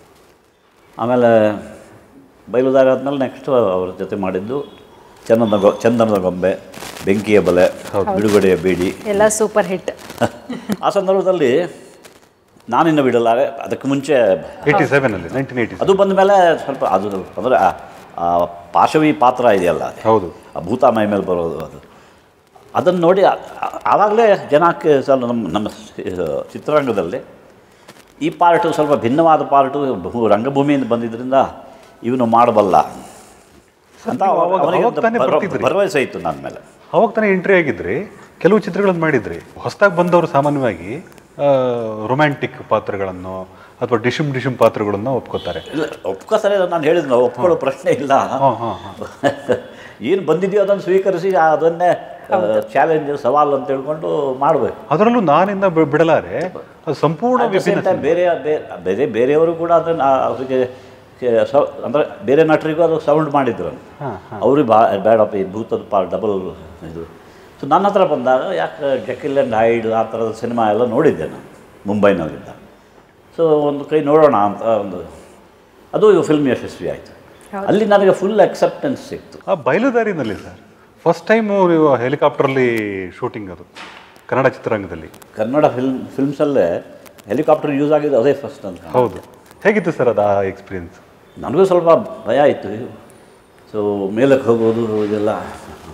ಆಮೇಲೆ ಬಯಲುದಾರಿ ಆದಮೇಲೆ ನೆಕ್ಸ್ಟ್ ಅವ್ರ ಜೊತೆ ಮಾಡಿದ್ದು ಚಂದನದ ಗೊ ಚಂದನದ ಗೊಂಬೆ ಬೆಂಕಿಯ ಬಲೆ ಬಿಡುಗಡೆಯ ಬೇಡಿ ಎಲ್ಲ ಸೂಪರ್ ಹಿಟ್ ಆ ಸಂದರ್ಭದಲ್ಲಿ ನಾನಿನ್ನು ಬಿಡಲಾರೆ ಅದಕ್ಕೆ ಮುಂಚೆ ಏಯ್ಟಿ ಸೆವೆನಲ್ಲಿ ನೈನ್ಟೀನ್ ಏಯ್ಟಿ ಅದು ಬಂದ ಮೇಲೆ ಸ್ವಲ್ಪ ಅದು ಅಂದರೆ ಆ- ಆ ಪಾಶವಿ ಪಾತ್ರ ಇದೆಯಲ್ಲ ಅದು. ಹೌದು ಆ ಭೂತ ಮೈ ಮೇಲೆ ಬರೋದು ಅದು ಅದನ್ನು ನೋಡಿ ಆ- ಆ- ಆವಾಗಲೇ ಜನಕ್ಕೆ ಸ್ವಲ್ಪ ನಮ್ಮ ನಮ್ಮ ಸಿ- ಚಿತ್ರರಂಗದಲ್ಲಿ ಈ ಪಾರ್ಟು ಸ್ವಲ್ಪ ಭಿನ್ನವಾದ ಪಾರ್ಟು ಭೂ- ರಂಗಭೂಮಿಯಿಂದ ಬಂದಿದ್ದರಿಂದ ಇವನು ಮಾಡಬಲ್ಲ ಅಂತ ನೀವು ಅವ- ಅವಾಗ- ಅವನಿಗೆ ಅವಾಗ ತಾನೇ ಭರ- ಬರ್ತಿದ್ರಿ. ಭರವಸೆ ಇತ್ತು ನನ್ನ ಮೇಲೆ ಅವಾಗ ತಾನೇ ಎಂಟ್ರಿ ಆಗಿದ್ರಿ ಕೆಲವು ಚಿತ್ರಗಳನ್ನು ಮಾಡಿದ್ರಿ ಹೊಸದಾಗಿ ಬಂದವರು ಸಾಮಾನ್ಯವಾಗಿ ರೊಮ್ಯಾಂಟಿಕ್ ಪಾತ್ರಗಳನ್ನು ಅಥವಾ ಡಿಶುಮ್ ಡಿಶುಮ್ ಪಾತ್ರಗಳನ್ನು ಒಪ್ಕೋತಾರೆ ಇಲ್ಲ ಒಪ್ಕೋತಾರೆ ನಾನು ಹೇಳಿದ್ನು ಒಪ್ಕೊಳ್ಳೋ ಪ್ರಶ್ನೆ ಇಲ್ಲ ಹಾಂ ಹಾಂ ಹಾಂ ಏನು ಬಂದಿದೆಯೋ ಅದನ್ನು ಸ್ವೀಕರಿಸಿ ಅದನ್ನೇ ಚಾಲೆಂಜ್ ಸವಾಲು ಅಂತ ಹೇಳ್ಕೊಂಡು ಮಾಡಬೇಕು ಅದರಲ್ಲೂ ನಾನಿಂದ ಬಿ- ಬಿಡಲಾರೆ ಅದು ಸಂಪೂರ್ಣ At the same ವಿಭಿನ್ನ time ಬೇರೆ ಬೇ- ಬೇರೆ ಬೇರೆಯವರು ಕೂಡ ಅದನ್ನು ಅವರಿಗೆ ಅಂದರೆ ಬೇರೆ ನಟರಿಗೂ ಅದು ಸೌಂಡ್ ಮಾಡಿದ್ರು ಹಾಂ ಅವ್ರಿಗೆ ಬಾ ಬೇಡಪ್ಪ ಈ ಭೂತದ ಪಾ ಡಬಲ್ ಇದು ಸೊ ನನ್ನ ಹತ್ರ ಬಂದಾಗ ಯಾಕೆ ಜಕಿಲ್ ಆ್ಯಂಡ್ ಹೈಡ್ ಆ ಥರದ ಸಿನಿಮಾ ಎಲ್ಲ ನೋಡಿದ್ದೆ ನಾನು ಮುಂಬೈನಲ್ಲಿದ್ದ ಸೊ ಒಂದು ಕೈ ನೋಡೋಣ ಅಂತ ಒಂದು ಅದು ಫಿಲ್ಮ್ ಯಶಸ್ವಿ ಆಯಿತು ಅಲ್ಲಿ ನನಗೆ ಫುಲ್ ಅಕ್ಸೆಪ್ಟೆನ್ಸ್ ಸಿಕ್ತು ಆ ಬಯಲುದಾರಿನಲ್ಲಿ ಸರ್ ಫಸ್ಟ್ ಟೈಮು ನೀವು ಹೆಲಿಕಾಪ್ಟ್ರಲ್ಲಿ ಶೂಟಿಂಗ್ ಅದು ಕನ್ನಡ ಚಿತ್ರರಂಗದಲ್ಲಿ ಕನ್ನಡ ಫಿಲ್ಮ್ ಫಿಲ್ಮ್ಸಲ್ಲೇ ಹೆಲಿಕಾಪ್ಟರ್ ಯೂಸ್ ಆಗಿದ್ದು ಅದೇ ಫಸ್ಟ್ ಅಂತ ಹೌದು ಹೇಗಿತ್ತು ಸರ್ ಅದು ಆ ಎಕ್ಸ್ಪೀರಿಯನ್ಸ್ ನನಗೂ ಸ್ವಲ್ಪ ಭಯ ಇತ್ತು ಸೊ ಮೇಲಕ್ಕೆ ಹೋಗೋದು ಇದೆಲ್ಲ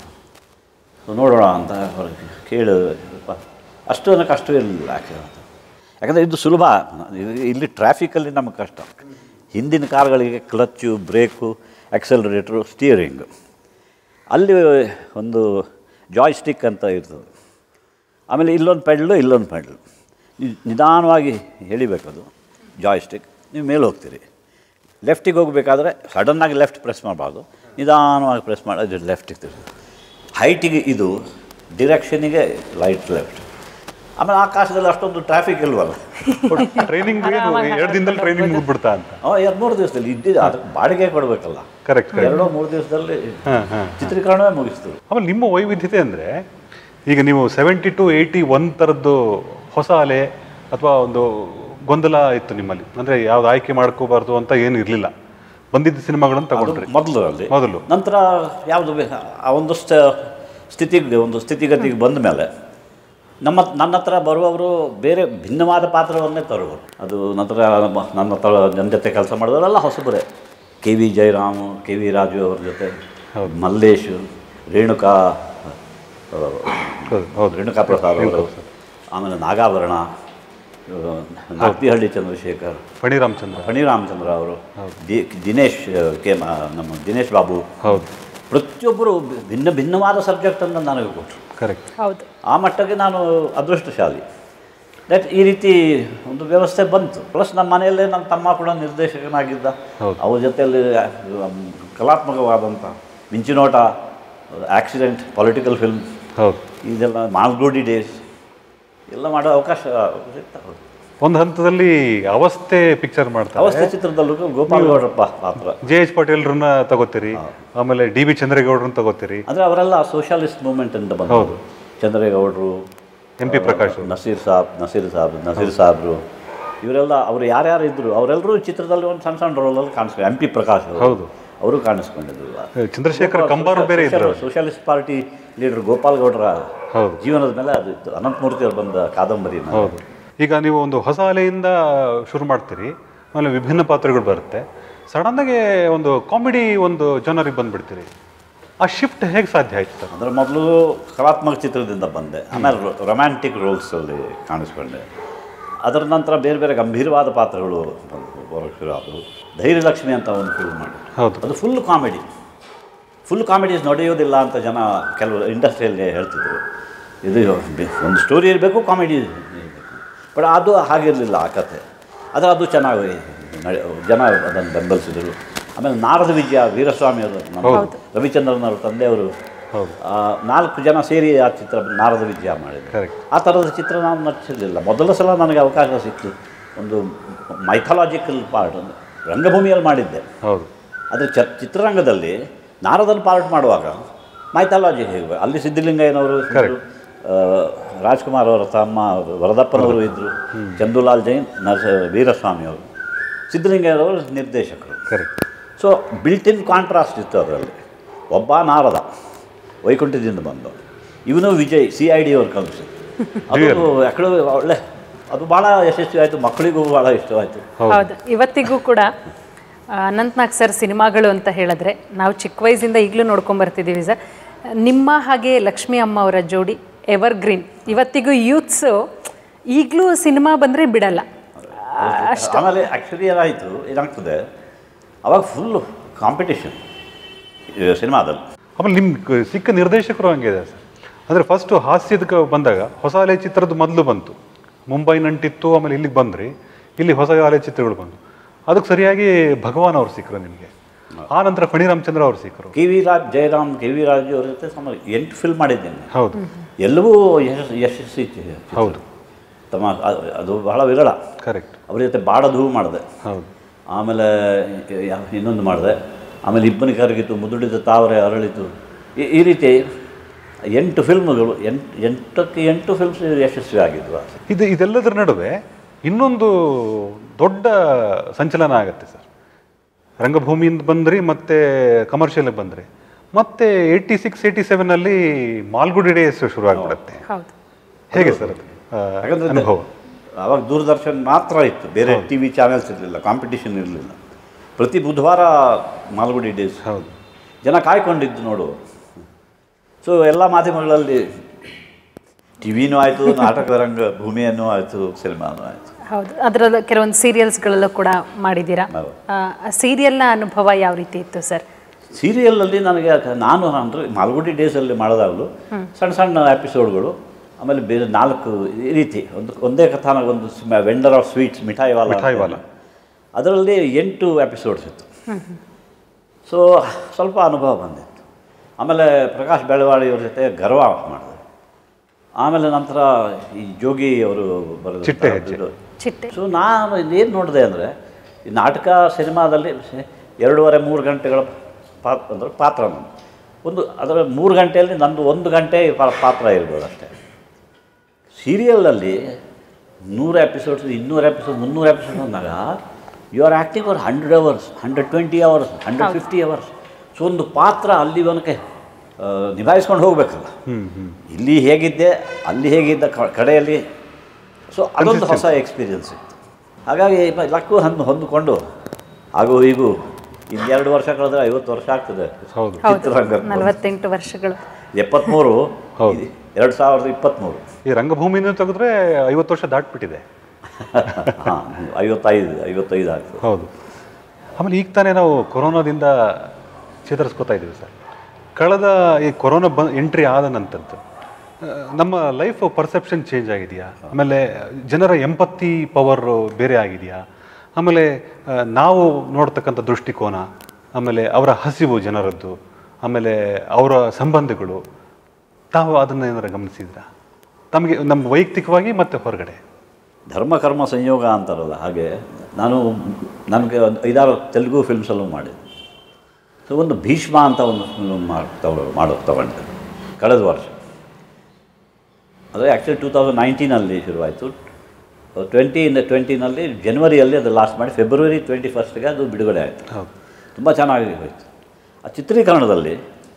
ನೋಡೋಣ ಅಂತ ಅವ್ರಿಗೆ ಕೇಳು ಅಷ್ಟು ನನಗೆ ಕಷ್ಟವಿರಲಿಲ್ಲ ಆ್ಯಕ್ಚುಲಿ ಯಾಕಂದರೆ ಇದು ಸುಲಭ ಇದು- ಇಲ್ಲಿ ಟ್ರಾಫಿಕಲ್ಲಿ ನಮಗೆ ಕಷ್ಟ ಹಿಂದಿನ ಕಾರ್ಗಳಿಗೆ ಕ್ಲಚ್ಚು ಬ್ರೇಕು ಆಕ್ಸಲರೇಟ್ರು ಸ್ಟಿಯರಿಂಗು ಅಲ್ಲಿ ಒಂದು ಜಾಯ್ ಸ್ಟಿಕ್ ಅಂತ ಇರ್ತದೆ ಆಮೇಲೆ ಇಲ್ಲೊಂದು ಪೆಡ್ಲು ಇಲ್ಲೊಂದು ಪೆಡ್ಲು ನಿ- ನಿಧಾನವಾಗಿ ಎಳಿಬೇಕದು ಜಾಯ್ ಸ್ಟಿಕ್ ನೀವು ಮೇಲೆ ಹೋಗ್ತೀರಿ ಲೆಫ್ಟಿಗೆ ಹೋಗಬೇಕಾದ್ರೆ ಸಡನ್ನಾಗಿ ಲೆಫ್ಟ್ ಪ್ರೆಸ್ ಮಾಡಬಾರ್ದು ನಿಧಾನವಾಗಿ ಪ್ರೆಸ್ ಮಾಡಿ ಅದು ಲೆಫ್ಟಿಗೆ ತಿರುಗಿ ಹೈಟಿಗೆ ಇದು ಡಿರೆಕ್ಷನಿಗೆ ಲೈಟ್ ಲೆಫ್ಟ್ ಆಮೇಲೆ ಆಕಾಶದಲ್ಲಿ ಅಷ್ಟೊಂದು ಟ್ರಾಫಿಕ್ ಇಲ್ವಲ್ಲ ಟ್ರೈನಿಂಗ್ ಎರಡು ದಿನದಲ್ಲಿ ಟ್ರೈನಿಂಗ್ ಮುಗ್ಬಿಡ್ತಾ ಅಂತ ಅವ ಎರಡು ಮೂರು ದಿವಸದಲ್ಲಿ ಇದ್ದಿದ್ದು ಅದಕ್ಕೆ ಬಾಡಿಗೆ ಕೊಡಬೇಕಲ್ಲ ಕರೆಕ್ಟ್ ಕರೆಕ್ಟ್ ಎರಡೋ ಮೂರು ದಿವಸದಲ್ಲಿ ಹಾಂ ಹಾಂ ಚಿತ್ರೀಕರಣವೇ ಮುಗಿಸ್ತು ಆಮೇಲೆ ನಿಮ್ಮ ವೈವಿಧ್ಯತೆ ಅಂದರೆ ಈಗ ನೀವು ಸೆವೆಂಟಿ ಟು ಏಯ್ಟಿ ಒನ್ ಥರದ್ದು ಹೊಸ ಅಲೆ ಅಥವಾ ಒಂದು ಗೊಂದಲ ಇತ್ತು ನಿಮ್ಮಲ್ಲಿ ಅಂದರೆ ಯಾವ್ದು ಆಯ್ಕೆ ಮಾಡ್ಕೋಬಾರ್ದು ಅಂತ ಏನು ಇರಲಿಲ್ಲ ಬಂದಿದ್ದ ಸಿನಿಮಾಗಳನ್ನು ತಗೊಂಡ್ರಿ ಮೊದಲು ಅಲ್ಲಿ ಮೊದಲು ನಂತರ ಯಾವುದು ಬೇ- ಆ ಒಂದು ಸ್ಥ ಸ್ಥಿತಿಗೆ ಒಂದು ಸ್ಥಿತಿಗತಿಗೆ ಬಂದ ಮೇಲೆ ನಮ್ಮ ನನ್ನ ಹತ್ರ ಬರುವವರು ಬೇರೆ ಭಿನ್ನವಾದ ಪಾತ್ರವನ್ನೇ ತರುವರು ಅದು ನಂತರ ನಮ್ಮ- ನನ್ನ ಹತ್ರ ನನ್ನ ಜೊತೆ ಕೆಲಸ ಮಾಡಿದವರೆಲ್ಲ ಹೊಸಬರೇ K V Jayaram K V Raju ಅವ್ರ ಜೊತೆ ಮಲ್ಲೇಶ್ ರೇಣುಕಾ ಆ, ಹೌದು ಹೌದು ರೇಣುಕಾ ಪ್ರಸಾದ್ ಅವರು ಆಮೇಲೆ ನಾಗಾಭರಣ ಇವರು ನಾಗ್ತಿಹಳ್ಳಿ ಚಂದ್ರಶೇಖರ್ ಫಣಿ ರಾಮಚಂದ್ರ ಫಣಿ ರಾಮಚಂದ್ರ ಅವರು ದಿ- ದಿನೇಶ್ ಕೆ ಮ- ನಮ್ಮ ದಿನೇಶ್ ಬಾಬು ಹೌದು ಪ್ರತಿಯೊಬ್ಬರು ಭಿನ್ನ ಭಿನ್ನವಾದ ಸಬ್ಜೆಕ್ಟನ್ನು ನನಗೆ ಕೊಟ್ಟರು ಕರೆಕ್ಟ್ ಹೌದು ಆ ಮಟ್ಟಕ್ಕೆ ನಾನು ಅದೃಷ್ಟಶಾಲಿ ದಟ್ ಈ ರೀತಿ ಒಂದು ವ್ಯವಸ್ಥೆ ಬಂತು ಪ್ಲಸ್ ನಮ್ಮ ಮನೆಯಲ್ಲೇ ನನ್ನ ತಮ್ಮ ಕೂಡ ನಿರ್ದೇಶಕನಾಗಿದ್ದ ಹೌದು. ಅವ್ರ ಜೊತೆಯಲ್ಲಿ ಅಮ್, ಕಲಾತ್ಮಕವಾದಂಥ ಮಿಂಚಿನೋಟ ಆಕ್ಸಿಡೆಂಟ್ ಪೊಲಿಟಿಕಲ್ ಫಿಲ್ಮ್ ಹೌದು ಇದೆಲ್ಲ ಮಾಲ್ಗುಡಿ ಡೇಸ್ ಎಲ್ಲ ಮಾಡೋ ಅವಕಾಶ ಸಿಗ್ತಾ ಒಂದು ಹಂತದಲ್ಲಿ ಅವಸ್ಥೆ ಪಿಕ್ಚರ್ ಮಾಡ್ತಾರೆ ಅವಸ್ಥೆ ಚಿತ್ರದಲ್ಲೂ ಗೋಪಾಲ್ ಗೌಡ್ರಪ್ಪ ಪಾತ್ರ ಜೆ ಎಚ್ ಪಾಟೀಲ್ರನ್ನ ತಗೋತೀರಿ ಆಮೇಲೆ ಡಿ ಬಿ ಚಂದ್ರೇಗೌಡ್ರನ್ನ ತಗೋತೀರಿ ಅಂದರೆ ಅವರೆಲ್ಲ ಸೋಷಿಯಲಿಸ್ಟ್ ಮೂವ್ಮೆಂಟ್ ಅಂತ ಬಂದರು ಚಂದ್ರೇಗೌಡರು ಎಂ ಪಿ ಪ್ರಕಾಶ್ ನಸೀರ್ ಸಾಬ್ ನಸೀರ್ ಸಾಬ್ ನಸೀರ್ ಸಾಬ್ರು ಇವರೆಲ್ಲ ಅವರು ಯಾರ್ಯಾರು ಇದ್ದರು ಅವರೆಲ್ಲರೂ ಚಿತ್ರದಲ್ಲಿ ಒಂದು ಸಣ್ಣ ಸಣ್ಣ ರೋಲಲ್ಲಿ ಕಾಣಿಸ್ಕೊಂಡು ಎಂ ಪಿ ಪ್ರಕಾಶ್ ಅವರು ಹೌದು. ಅವರು ಕಾಣಿಸ್ಕೊಂಡಿದ್ರು ಚಂದ್ರಶೇಖರ್ ಕಂಬಾರು ಬೇರೆ ಇದ್ರು ಸೋಷಿಯಲಿಸ್ಟ್ ಪಾರ್ಟಿ ಲೀಡರ್ ಗೋಪಾಲ್ ಗೌಡ್ರ ಹೌದು. ಜೀವನದ ಮೇಲೆ ಅದು ಇತ್ತು ಅನಂತಮೂರ್ತಿ ಅವರು ಬಂದ ಕಾದಂಬರಿ ಹೌದು ಈಗ ನೀವು ಒಂದು ಹೊಸ ಅಲೆಯಿಂದ ಶುರು ಮಾಡ್ತೀರಿ ಆಮೇಲೆ ವಿಭಿನ್ನ ಪಾತ್ರಗಳು ಬರುತ್ತೆ ಸಡನ್ನಾಗಿ ಒಂದು ಕಾಮಿಡಿ ಒಂದು ಜನರಿಗೆ ಬಂದ್ಬಿಡ್ತೀರಿ ಆ ಶಿಫ್ಟ್ ಹೇಗೆ ಸಾಧ್ಯ ಆಯ್ತು ಸರ್ ಅಂದರೆ ಮೊದಲು ಕಲಾತ್ಮಕ ಚಿತ್ರದಿಂದ ಬಂದೆ ಆಮೇಲೆ ರೊಮ್ಯಾಂಟಿಕ್ ರೋಲ್ಸಲ್ಲಿ ಕಾಣಿಸ್ಕೊಂಡೆ ಅದರ ನಂತರ ಬೇರೆ ಬೇರೆ ಗಂಭೀರವಾದ ಪಾತ್ರಗಳು ಬರೋಕ್ಕೆ ಶುರು ಆದವು ಧೈರ್ಯಲಕ್ಷ್ಮಿ ಅಂತ ಒಂದು ಫಿಲ್ಮ್ ಮಾಡಿ ಹೌದು ಅದು ಫುಲ್ ಕಾಮಿಡಿ ಫುಲ್ ಕಾಮಿಡೀಸ್ ನಡೆಯೋದಿಲ್ಲ ಅಂತ ಜನ ಕೆಲವು ಇಂಡಸ್ಟ್ರಿಯಲ್ಲಿ ಹೇಳ್ತಿದ್ರು ಇದು ಬೆ- ಒಂದು ಸ್ಟೋರಿ ಇರಬೇಕು ಕಾಮಿಡಿ ಇರಬೇಕು ಬಟ್ ಅದು ಹಾಗಿರಲಿಲ್ಲ ಆ ಕಥೆ ಆದರೆ ಅದು ಚೆನ್ನಾಗಿ ನಡೆ ಜನ ಅದನ್ನು ಬೆಂಬಲಿಸಿದರು ಆಮೇಲೆ ನಾರದ ವಿಜಯ ವೀರಸ್ವಾಮಿ ಅವರು ನಮ್ಮ ರವಿಚಂದ್ರನ್ ಅವರ ತಂದೆಯವರು ಹೌದು. ಆ, ನಾಲ್ಕು ಜನ ಸೇರಿ ಆ ಚಿತ್ರ ನಾರದ ವಿಜಯ ಮಾಡಿದರು ಕರೆಕ್ಟ್ ಆ ಥರದ ಚಿತ್ರ ನಾನು ನಟಿಸಿರಲಿಲ್ಲ ಮೊದಲ ಸಲ ನನಗೆ ಅವಕಾಶ ಸಿಕ್ತು ಒಂದು ಮೈಥಾಲಜಿಕಲ್ ಪಾರ್ಟ್ ರಂಗಭೂಮಿಯಲ್ಲಿ ಮಾಡಿದ್ದೆ ಹೌದು ಆದರೆ ಚ ಚಿತ್ರರಂಗದಲ್ಲಿ ನಾರದನ್ ಪಾರ್ಟ್ ಮಾಡುವಾಗ ಮೈಥಾಲಜಿ ಹೇಗೆ ಅಲ್ಲಿ ಸಿದ್ಧಲಿಂಗಯ್ಯನವರು ಇದ್ರು, ಆ, ರಾಜ್ಕುಮಾರ್ ಅವರ ತಮ್ಮ ವರದಪ್ಪನವರು ಇದ್ದರು ಚಂದುಲಾಲ್ ಜೈನ್ ನರಸ ವೀರಸ್ವಾಮಿ ಅವರು ಸಿದ್ಧಲಿಂಗಯ್ಯನವರು ನಿರ್ದೇಶಕರು correct so built in contrast ಇತ್ತು ಅದರಲ್ಲಿ ಒಬ್ಬ ನಾರದ ವೈಕುಂಠದಿಂದ ಬಂದು ಇವನು ವಿಜಯ್ ಸಿ ಐ ಡಿ ಅವ್ರು ಕಲಿಸಿ ಅದು ಯಾಕಡೆ ಒಳ್ಳೆ ಅದು ಭಾಳ ಯಶಸ್ವಿ ಆಯಿತು ಮಕ್ಕಳಿಗೂ ಭಾಳ ಇಷ್ಟವಾಯಿತು ಹೌದು ಇವತ್ತಿಗೂ ಕೂಡ ಆ, ಅನಂತ್ನಾಗ್ ಸರ್ ಸಿನಿಮಾಗಳು ಅಂತ ಹೇಳಿದ್ರೆ ನಾವು ಚಿಕ್ಕ ವಯಸ್ಸಿಂದ ಈಗಲೂ ನೋಡ್ಕೊಂಡ್ ಬರ್ತಿದ್ದೀವಿ ಸರ್ ನಿಮ್ಮ ಹಾಗೆ ಲಕ್ಷ್ಮಿ ಅಮ್ಮ ಅವರ ಜೋಡಿ ಎವರ್ ಗ್ರೀನ್ ಇವತ್ತಿಗೂ ಯೂತ್ಸು ಈಗಲೂ ಸಿನಿಮಾ ಬಂದರೆ ಬಿಡಲ್ಲ ಆಮೇಲೆ ಆ್ಯಕ್ಚುಲಿ ಏನಾಯಿತು ಏನಾಗ್ತದೆ ಅವಾಗ ಫುಲ್ಲು ಕಾಂಪಿಟೇಷನ್ ಸಿನಿಮಾದಲ್ಲಿ ಆಮೇಲೆ ನಿಮ್ಮ ಸಿಕ್ಕ ನಿರ್ದೇಶಕರು ಹಂಗಿದೆ ಸರ್ ಅಂದರೆ ಫಸ್ಟು ಹಾಸ್ಯದಕ್ಕೆ ಬಂದಾಗ ಹೊಸ ಅಲೆ ಚಿತ್ರದ ಮೊದಲು ಬಂತು ಮುಂಬೈ ನಂಟಿತ್ತು ಆಮೇಲೆ ಇಲ್ಲಿಗೆ ಬಂದ್ರಿ ಇಲ್ಲಿ ಹೊಸ ಅಲೆ ಚಿತ್ರಗಳು ಬಂತು ಅದಕ್ಕೆ ಸರಿಯಾಗಿ ಭಗವಾನ್ ಅವ್ರು ಸಿಕ್ಕರು ನಿಮಗೆ ಆ ನಂತರ ಫಣಿ ರಾಮಚಂದ್ರ ಅವ್ರು ಸಿಕ್ಕರು K V Raj Jayaram K V Raju ಅವ್ರ ಜೊತೆ ಸಮ ಎಂಟು ಫಿಲ್ಮ್ ಮಾಡಿದ್ದೇನೆ ಹೌದು ಎಲ್ಲವೂ ಯಶಸ್ ಯಶಸ್ವಿ ಚಿತ್ರ. ಹೌದು ತಮ್ಮ ಅ- ಅದು ಬಹಳ ವಿರಳ ಕರೆಕ್ಟ್ ಅವ್ರ ಜೊತೆ ಬಾಡದು ಮಾಡಿದೆ ಹೌದು ಆಮೇಲೆ ಯಾವ- ಇನ್ನೊಂದು ಮಾಡಿದೆ ಆಮೇಲೆ ಇಬ್ಬನಿ ಕರಗಿತು ಮುದುಡಿದ ತಾವರೆ ಅರಳಿತು ಈ- ಈ ರೀತಿ ಎಂಟು ಫಿಲ್ಮ್ಗಳು ಎಂಟು ಎಂಟಕ್ಕೆ ಎಂಟು ಫಿಲ್ಮ್ಸ್ ಯಶಸ್ವಿ ಆಗಿದ್ವು ಇದು ಇದೆಲ್ಲದರ ನಡುವೆ ಇನ್ನೊಂದು ದೊಡ್ಡ ಸಂಚಲನ ಆಗತ್ತೆ ಸರ್ ರಂಗಭೂಮಿಯಿಂದ ಬಂದ್ರಿ ಮತ್ತೆ ಕಮರ್ಷಿಯಲ್ಗೆ ಬಂದ್ರಿ ಮತ್ತೆ ಏಯ್ಟಿ ಸಿಕ್ಸ್ ಏಯ್ಟಿ ಸೆವೆನಲ್ಲಿ ಮಾಲ್ಗುಡಿ ಡೇಸ್ ಶುರು ಆಗ್ಬಿಡುತ್ತೆ ಹೌದು ಹೇಗೆ ಸರ್ ಅದು ಆ, ಯಾಕಂದ್ರೆ ಅನುಭವ ಆವಾಗ ದೂರದರ್ಶನ್ ಮಾತ್ರ ಇತ್ತು ಬೇರೆ ಟಿ ವಿ ಚಾನೆಲ್ಸ್ ಇರಲಿಲ್ಲ ಕಾಂಪಿಟಿಷನ್ ಇರಲಿಲ್ಲ ಪ್ರತಿ ಬುಧವಾರ ಮಾಲ್ಗುಡಿ ಡೇಸ್ ಹೌದು ಜನ ಕಾಯ್ಕೊಂಡಿದ್ದು ನೋಡು ಸೊ ಎಲ್ಲ ಮಾಧ್ಯಮಗಳಲ್ಲಿ ಟಿ ವಿನೂ ಆಯಿತು ನಾಟಕ ರಂಗ ಭೂಮಿಯನ್ನು ಆಯಿತು ಸಿನಿಮಾನೂ ಆಯಿತು ಹೌದು ಅದರಲ್ಲೂ ಕೆಲವೊಂದು ಸೀರಿಯಲ್ಸ್ಗಳಲ್ಲೂ ಕೂಡ ಮಾಡಿದ್ದೀರಾ ಹೌದು. ಸೀರಿಯಲ್ನ ಅನುಭವ ಯಾವ ರೀತಿ ಇತ್ತು ಸರ್ ಸೀರಿಯಲಲ್ಲಿ ನನಗೆ ಯಾಕೆ- ನಾನು ಅಂದರೆ ಮಾಲ್ಗುಡಿ ಡೇಸಲ್ಲಿ ಮಾಡೋದಾಗಲೂ ಸಣ್ಣ ಸಣ್ಣ ಎಪಿಸೋಡ್ಗಳು ಆಮೇಲೆ ಬೇರೆ ನಾಲ್ಕು ಈ ರೀತಿ ಒಂದು ಒಂದೇ ಕಥಾನ ಒಂದು ವೆಂಡರ್ ಆಫ್ ಸ್ವೀಟ್ಸ್ ಮಿಠಾಯಿ ವಾಲ ಮಿಠಾಯಿ ವಾಲ. ಅದರಲ್ಲಿ ಎಂಟು ಎಪಿಸೋಡ್ಸ್ ಇತ್ತು ಸೊ ಸ್ವಲ್ಪ ಅನುಭವ ಬಂದಿತ್ತು ಆಮೇಲೆ ಪ್ರಕಾಶ್ ಬೆಳವಾಡಿ ಅವ್ರ ಜೊತೆ ಗರ್ವ ಮಾಡಿದೆ ಆಮೇಲೆ ನಂತರ ಈ ಜೋಗಿ ಅವರು ಬರೆದ ಚಿಟ್ಟೆ ಹೆಜ್ಜೆ. ಚಿಟ್ಟೆ ಸೊ ನಾನು ಏನು ನೋಡಿದೆ ಅಂದರೆ ಈ ನಾಟಕ ಸಿನಿಮಾದಲ್ಲಿ ಸ- ಎರಡೂವರೆ ಮೂರು ಗಂಟೆಗಳ ಪಾತ್ರ ಅಂದರೆ ಪಾತ್ರ ನಂದು ಒಂದು ಅದರ ಮೂರು ಗಂಟೆಯಲ್ಲಿ ನಂದು ಒಂದು ಗಂಟೆ ಪಾ- ಪಾತ್ರ ಇರ್ಬೋದು ಅಷ್ಟೇ ಸೀರಿಯಲಲ್ಲಿ ನೂರು ಎಪಿಸೋಡ್ಸ್ ಇನ್ನೂರು ಎಪಿಸೋಡ್ ಮುನ್ನೂರು ಎಪಿಸೋಡ್ ಅಂದಾಗ you are acting for hundred hours hundred twenty hours hundred fifty hours so ಒಂದು ಪಾತ್ರ ಅಲ್ಲಿ ಒನಕ್ಕೆ ನಿಭಾಯಿಸ್ಕೊಂಡು ಹೋಗಬೇಕಲ್ಲ ಇಲ್ಲಿ ಹೇಗಿದ್ದೆ ಅಲ್ಲಿ ಹೇಗಿದ್ದ ಕ- ಕಡೆಯಲ್ಲಿ ಸೊ ಅದೊಂದು ಹೊಸ ಎಕ್ಸ್ಪೀರಿಯನ್ಸ್ ಇತ್ತು ಹಾಗಾಗಿ ಪ- ಲಕ್ಕು ಹಂದು ಹೊಂದಿಕೊಂಡು ಹಾಗೂ ಹೀಗೂ ಇನ್ನೆರಡು ವರ್ಷ ಕಳೆದ್ರೆ ಐವತ್ತು ವರ್ಷ ಆಗ್ತದೆ ಹೌದು. ಹೌದು ಚಿತ್ರರಂಗ ನಲವತ್ತೆಂಟು ವರ್ಷಗಳು ಎಪ್ಪತ್ತ್ಮೂರು ಹೌದು. ಎರಡು ಸಾವಿರದ ಇಪ್ಪತ್ತ್ಮೂರು ಈ ರಂಗಭೂಮಿನೂ ತೆಗೆದ್ರೆ ಐವತ್ತು ವರ್ಷ ದಾಟ್ಬಿಟ್ಟಿದೆ ಹಾಂ ಐವತ್ತೈದು ಐವತ್ತೈದು ಆಗ್ತದೆ ಹೌದು ಆಮೇಲೆ ಈಗ ತಾನೇ ನಾವು ಕೊರೋನಾದಿಂದ ಚೇತರಿಸ್ಕೋತಾ ಇದ್ದೀವಿ ಸರ್ ಕಳೆದ ಈ ಕೊರೋನಾ ಬ ಎಂಟ್ರಿ ಆದ ನಂತರದ್ದು ಆ, ನಮ್ಮ ಲೈಫ್ ಪರ್ಸೆಪ್ಷನ್ ಚೇಂಜ್ ಆಗಿದೆಯಾ ಆಮೇಲೆ ಜನರ ಎಂಪತ್ತಿ ಪವರ್ ಬೇರೆ ಆಗಿದೆಯಾ ಆಮೇಲೆ ಆ, ನಾವು ನೋಡ್ತಕ್ಕಂಥ ದೃಷ್ಟಿಕೋನ ಆಮೇಲೆ ಅವರ ಹಸಿವು ಜನರದ್ದು ಆಮೇಲೆ ಅವರ ಸಂಬಂಧಗಳು ತಾವು ಅದನ್ನು ಏನಾರು ಗಮನಿಸಿದ್ರಾ ತಮಗೆ ನಮ್ಮ ವೈಯಕ್ತಿಕವಾಗಿ ಮತ್ತು ಹೊರಗಡೆ ಧರ್ಮ ಕರ್ಮ ಸಂಯೋಗ ಅಂತಾರಲ್ಲ ಹಾಗೆ ನಾನು ನನಗೆ ಒಂದು ಐದಾರು ತೆಲುಗು ಫಿಲ್ಮ್ಸಲ್ಲೂ ಮಾಡಿದೆ ಸೊ ಒಂದು ಭೀಷ್ಮ ಅಂತ ಒಂದು ಫಿಲ್ಮ್ ಮಾಡಿ ತಗೊ ಮಾಡೋ ತಗೊಂಡೆ ಕಳೆದ ವರ್ಷ ಅದು ಆ್ಯಕ್ಚುಲಿ ಟೂ ತೌಸಂಡ್ ನೈನ್ಟೀನಲ್ಲಿ ಶುರುವಾಯಿತು ಟ್ವೆಂಟಿ ಟ್ವೆಂಟಿನಲ್ಲಿ ಜನವರಿಯಲ್ಲಿ ಅದು ಲಾಸ್ಟ್ ಮಾಡಿ ಫೆಬ್ರವರಿ ಟ್ವೆಂಟಿ ಫಸ್ಟ್ಗೆ ಅದು ಬಿಡುಗಡೆ ಆಯಿತು ಹೌದು ತುಂಬ ಚೆನ್ನಾಗಿ ಹೋಯಿತು ಆ ಚಿತ್ರೀಕರಣದಲ್ಲಿ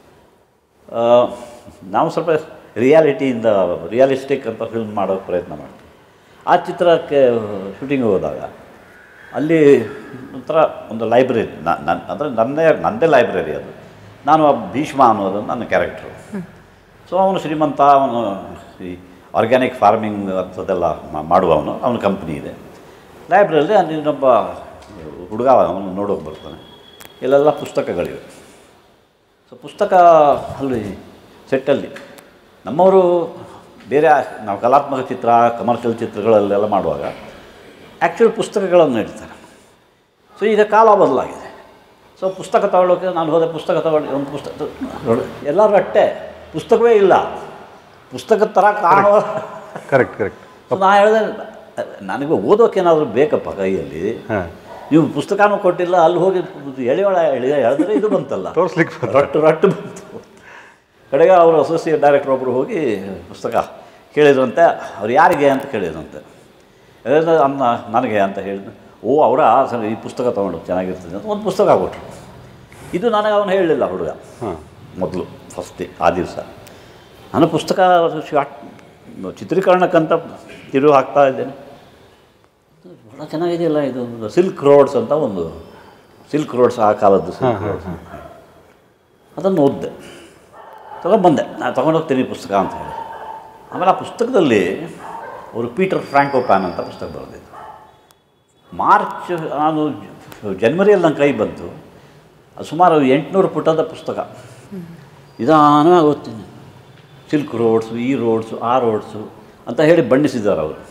ಆ, ನಾವು ಸ್ವಲ್ಪ ರಿಯಾಲಿಟಿಯಿಂದ ರಿಯಾಲಿಸ್ಟಿಕ್ ಅಂತ ಫಿಲ್ಮ್ ಮಾಡೋಕ್ಕೆ ಪ್ರಯತ್ನ ಮಾಡ್ತೀವಿ ಆ ಚಿತ್ರಕ್ಕೆ ಶೂಟಿಂಗ್ ಹೋದಾಗ ಅಲ್ಲಿ ಒಂಥರ ಒಂದು ಲೈಬ್ರರಿ ನನ್ನ ಅಂದರೆ ನನ್ನೇ ನನ್ನದೇ ಲೈಬ್ರರಿ ಅದು ನಾನು ಆ ಭೀಷ್ಮ ಅನ್ನೋದು ನನ್ನ ಕ್ಯಾರೆಕ್ಟ್ರು ಸೊ ಅವನು ಶ್ರೀಮಂತ ಅವನು ಈ ಆರ್ಗ್ಯಾನಿಕ್ ಫಾರ್ಮಿಂಗ್ ಅಂಥದ್ದೆಲ್ಲ ಮಾ- ಮಾಡುವವನು ಅವನ ಕಂಪ್ನಿ ಇದೆ ಲೈಬ್ರರಿಯಲ್ಲಿ ಅಲ್ಲಿ ಇನ್ನೊಬ್ಬ ಹುಡುಗ ಅವನು ನೋಡೋಕೆ ಬರ್ತಾನೆ ಇಲ್ಲೆಲ್ಲ ಪುಸ್ತಕಗಳಿವೆ ಸೊ ಪುಸ್ತಕ ಅಲ್ಲಿ ಸೆಟ್ಟಲ್ಲಿ ನಮ್ಮವರು ಬೇರೆ ನಾವು ಕಲಾತ್ಮಕ ಚಿತ್ರ ಕಮರ್ಷಿಯಲ್ ಚಿತ್ರಗಳಲ್ಲೆಲ್ಲ ಮಾಡುವಾಗ ಆ್ಯಕ್ಚುಲ್ ಪುಸ್ತಕಗಳನ್ನು ಇಡ್ತಾರೆ ಸೊ ಈಗ ಕಾಲ ಬದಲಾಗಿದೆ ಸೊ ಪುಸ್ತಕ ತಗೊಳ್ಳೋಕೆ ನಾನು ಹೋದೆ ಪುಸ್ತಕ ತಗೊಳ್ಳಿ ಒಂದು ಪುಸ್ತಕ ನೋಡಿ ಎಲ್ಲರೂ ಅಟ್ಟೆ ಪುಸ್ತಕವೇ ಇಲ್ಲ ಪುಸ್ತಕದ ಥರ ಕಾಣುವ ಕರೆಕ್ಟ್ ಕರೆಕ್ಟ್ ಸೊ ನಾನು ಹೇಳಿದೆ ನನಗೆ ಓದೋಕ್ಕೇನಾದರೂ ಬೇಕಪ್ಪ ಕೈಯಲ್ಲಿ ಹಾಂ ನೀವು ಪುಸ್ತಕನೂ ಕೊಟ್ಟಿಲ್ಲ ಅಲ್ಲಿ ಹೋಗಿ ಎಳೆಯೊಳ ಎಳೆ ಎಳೆದ್ರೆ ಇದು ಬಂತಲ್ಲ ತೋರಿಸ್ಲಿಕ್ಕೆ ಬಂತು. ರಟ್ಟು ರಟ್ಟು ಬಂತು ಕಡೆಗೆ ಅವರು ಅಸೋಸಿಯೇಟ್ ಡೈರೆಕ್ಟರ್ ಒಬ್ಬರು ಹೋಗಿ ಪುಸ್ತಕ ಕೇಳಿದ್ರಂತೆ ಅವ್ರು ಯಾರಿಗೆ ಅಂತ ಕೇಳಿದ್ರಂತೆ ಹೇಳಿದ್ರೆ ಅನ್ನ ನನಗೆ ಅಂತ ಹೇಳಿದ್ರು ಓ ಅವರ ಸರ್ ಈ ಪುಸ್ತಕ ತೊಗೊಂಡು ಚೆನ್ನಾಗಿರ್ತದೆ ಅಂತ ಒಂದು ಪುಸ್ತಕ ಕೊಟ್ಟರು ಇದು ನನಗೆ ಅವನು ಹೇಳಲಿಲ್ಲ ಹುಡುಗ ಹಾಂ ಮೊದಲು ಫಸ್ಟ್ ಆ ದಿವಸ ನಾನು ಪುಸ್ತಕ ಶಾರ್ಟ್ ಚಿತ್ರೀಕರಣಕ್ಕಂತ ತಿರುವು ಹಾಕ್ತಾ ಇದ್ದೇನೆ ಭಾಳ ಚೆನ್ನಾಗಿದೆಯಲ್ಲ ಇದು ಸಿಲ್ಕ್ ರೋಡ್ಸ್ ಅಂತ ಒಂದು ಸಿಲ್ಕ್ ರೋಡ್ಸ್ ಆ ಕಾಲದ್ದು ಸಿಲ್ಕ್ ರೋಡ್ಸ್ ಅದನ್ನು ಓದಿದೆ ತೊಗೊಂಡ್ಬಂದೆ ನಾನು ತೊಗೊಂಡೋಗ್ತೀನಿ ಪುಸ್ತಕ ಅಂತ ಹೇಳಿ ಆಮೇಲೆ ಆ ಪುಸ್ತಕದಲ್ಲಿ ಅವರು ಪೀಟರ್ ಫ್ರಾಂಕೋ ಪ್ಯಾನ್ ಅಂತ ಪುಸ್ತಕ ಬರೆದಿದ್ದು ಮಾರ್ಚ್ ನಾನು ಜನ್ವರಿಯಲ್ಲಿ ನನ್ನ ಕೈ ಬಂತು ಅದು ಸುಮಾರು ಎಂಟುನೂರು ಪುಟದ ಪುಸ್ತಕ ನಿಧಾನವಾಗಿ ಓದ್ತೀನಿ ಸಿಲ್ಕ್ ರೋಡ್ಸು ಈ ರೋಡ್ಸು ಆ ರೋಡ್ಸು ಅಂತ ಹೇಳಿ ಬಣ್ಣಿಸಿದ್ದಾರೆ ಅವರು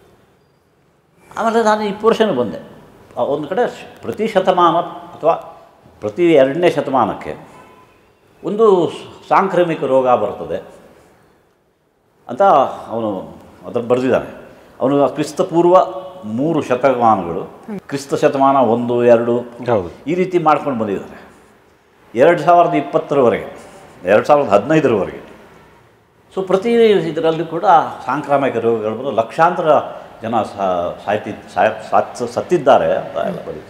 ಆಮೇಲೆ ನಾನು ಈ ಪೋರ್ಷನ್ ಬಂದೆ ಆ ಒಂದು ಕಡೆ ಶ- ಪ್ರತಿ ಶತಮಾನ ಅಥವಾ ಪ್ರತಿ ಎರಡನೇ ಶತಮಾನಕ್ಕೆ ಒಂದು ಸಾಂಕ್ರಾಮಿಕ ರೋಗ ಬರ್ತದೆ ಅಂತ ಅವನು ಅದನ್ನು ಬರೆದಿದ್ದಾನೆ ಅವನು ಕ್ರಿಸ್ತ ಪೂರ್ವ ಮೂರು ಶತಮಾನಗಳು ಕ್ರಿಸ್ತ ಶತಮಾನ ಒಂದು ಎರಡು ಹೌದು ಈ ರೀತಿ ಮಾಡ್ಕೊಂಡು ಬಂದಿದ್ದಾರೆ ಎರಡು ಸಾವಿರದ ಇಪ್ಪತ್ತರವರೆಗೆ ಎರಡು ಸಾವಿರದ ಹದಿನೈದರವರೆಗೆ ಸೊ ಪ್ರತಿ ಇದರಲ್ಲಿ ಕೂಡ ಸಾಂಕ್ರಾಮಿಕ ರೋಗಗಳು ಬಂದು ಲಕ್ಷಾಂತರ ಜನ ಸಾ- ಸಾಯ್ತಿ ಸಾಯ್ ಸಾತ್ ಸತ್ತಿದ್ದಾರೆ ಅಂತ ಎಲ್ಲ ಬರೀತಾರೆ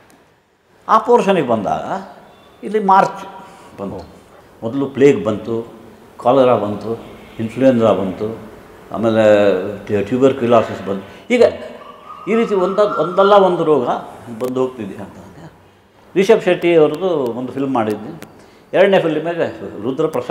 ಆ ಪೋರ್ಷನಿಗೆ ಬಂದಾಗ ಇಲ್ಲಿ ಮಾರ್ಚ್ ಬಂತು ಮೊದಲು ಪ್ಲೇಗ್ ಬಂತು ಕಾಲರಾ ಬಂತು ಇನ್ಫ್ಲೂಯೆನ್ಸಾ ಬಂತು ಆಮೇಲೆ ಟ್ಯೂಬರ್ಕ್ಯುಲಾಸಿಸ್ ಬಂತು ಈಗ ಈ ರೀತಿ ಒಂದ ಒಂದಲ್ಲ ಒಂದು ರೋಗ ಬಂದು ಹೋಗ್ತಿದೆ ಅಂತ ರಿಷಬ್ ಶೆಟ್ಟಿ ಅವ್ರದ್ದು ಒಂದು ಫಿಲ್ಮ್ ಮಾಡಿದ್ದೆ ಎರಡನೇ ಫಿಲ್ಮಿಗೆ ರುದ್ರಪ್ರಸಾದ್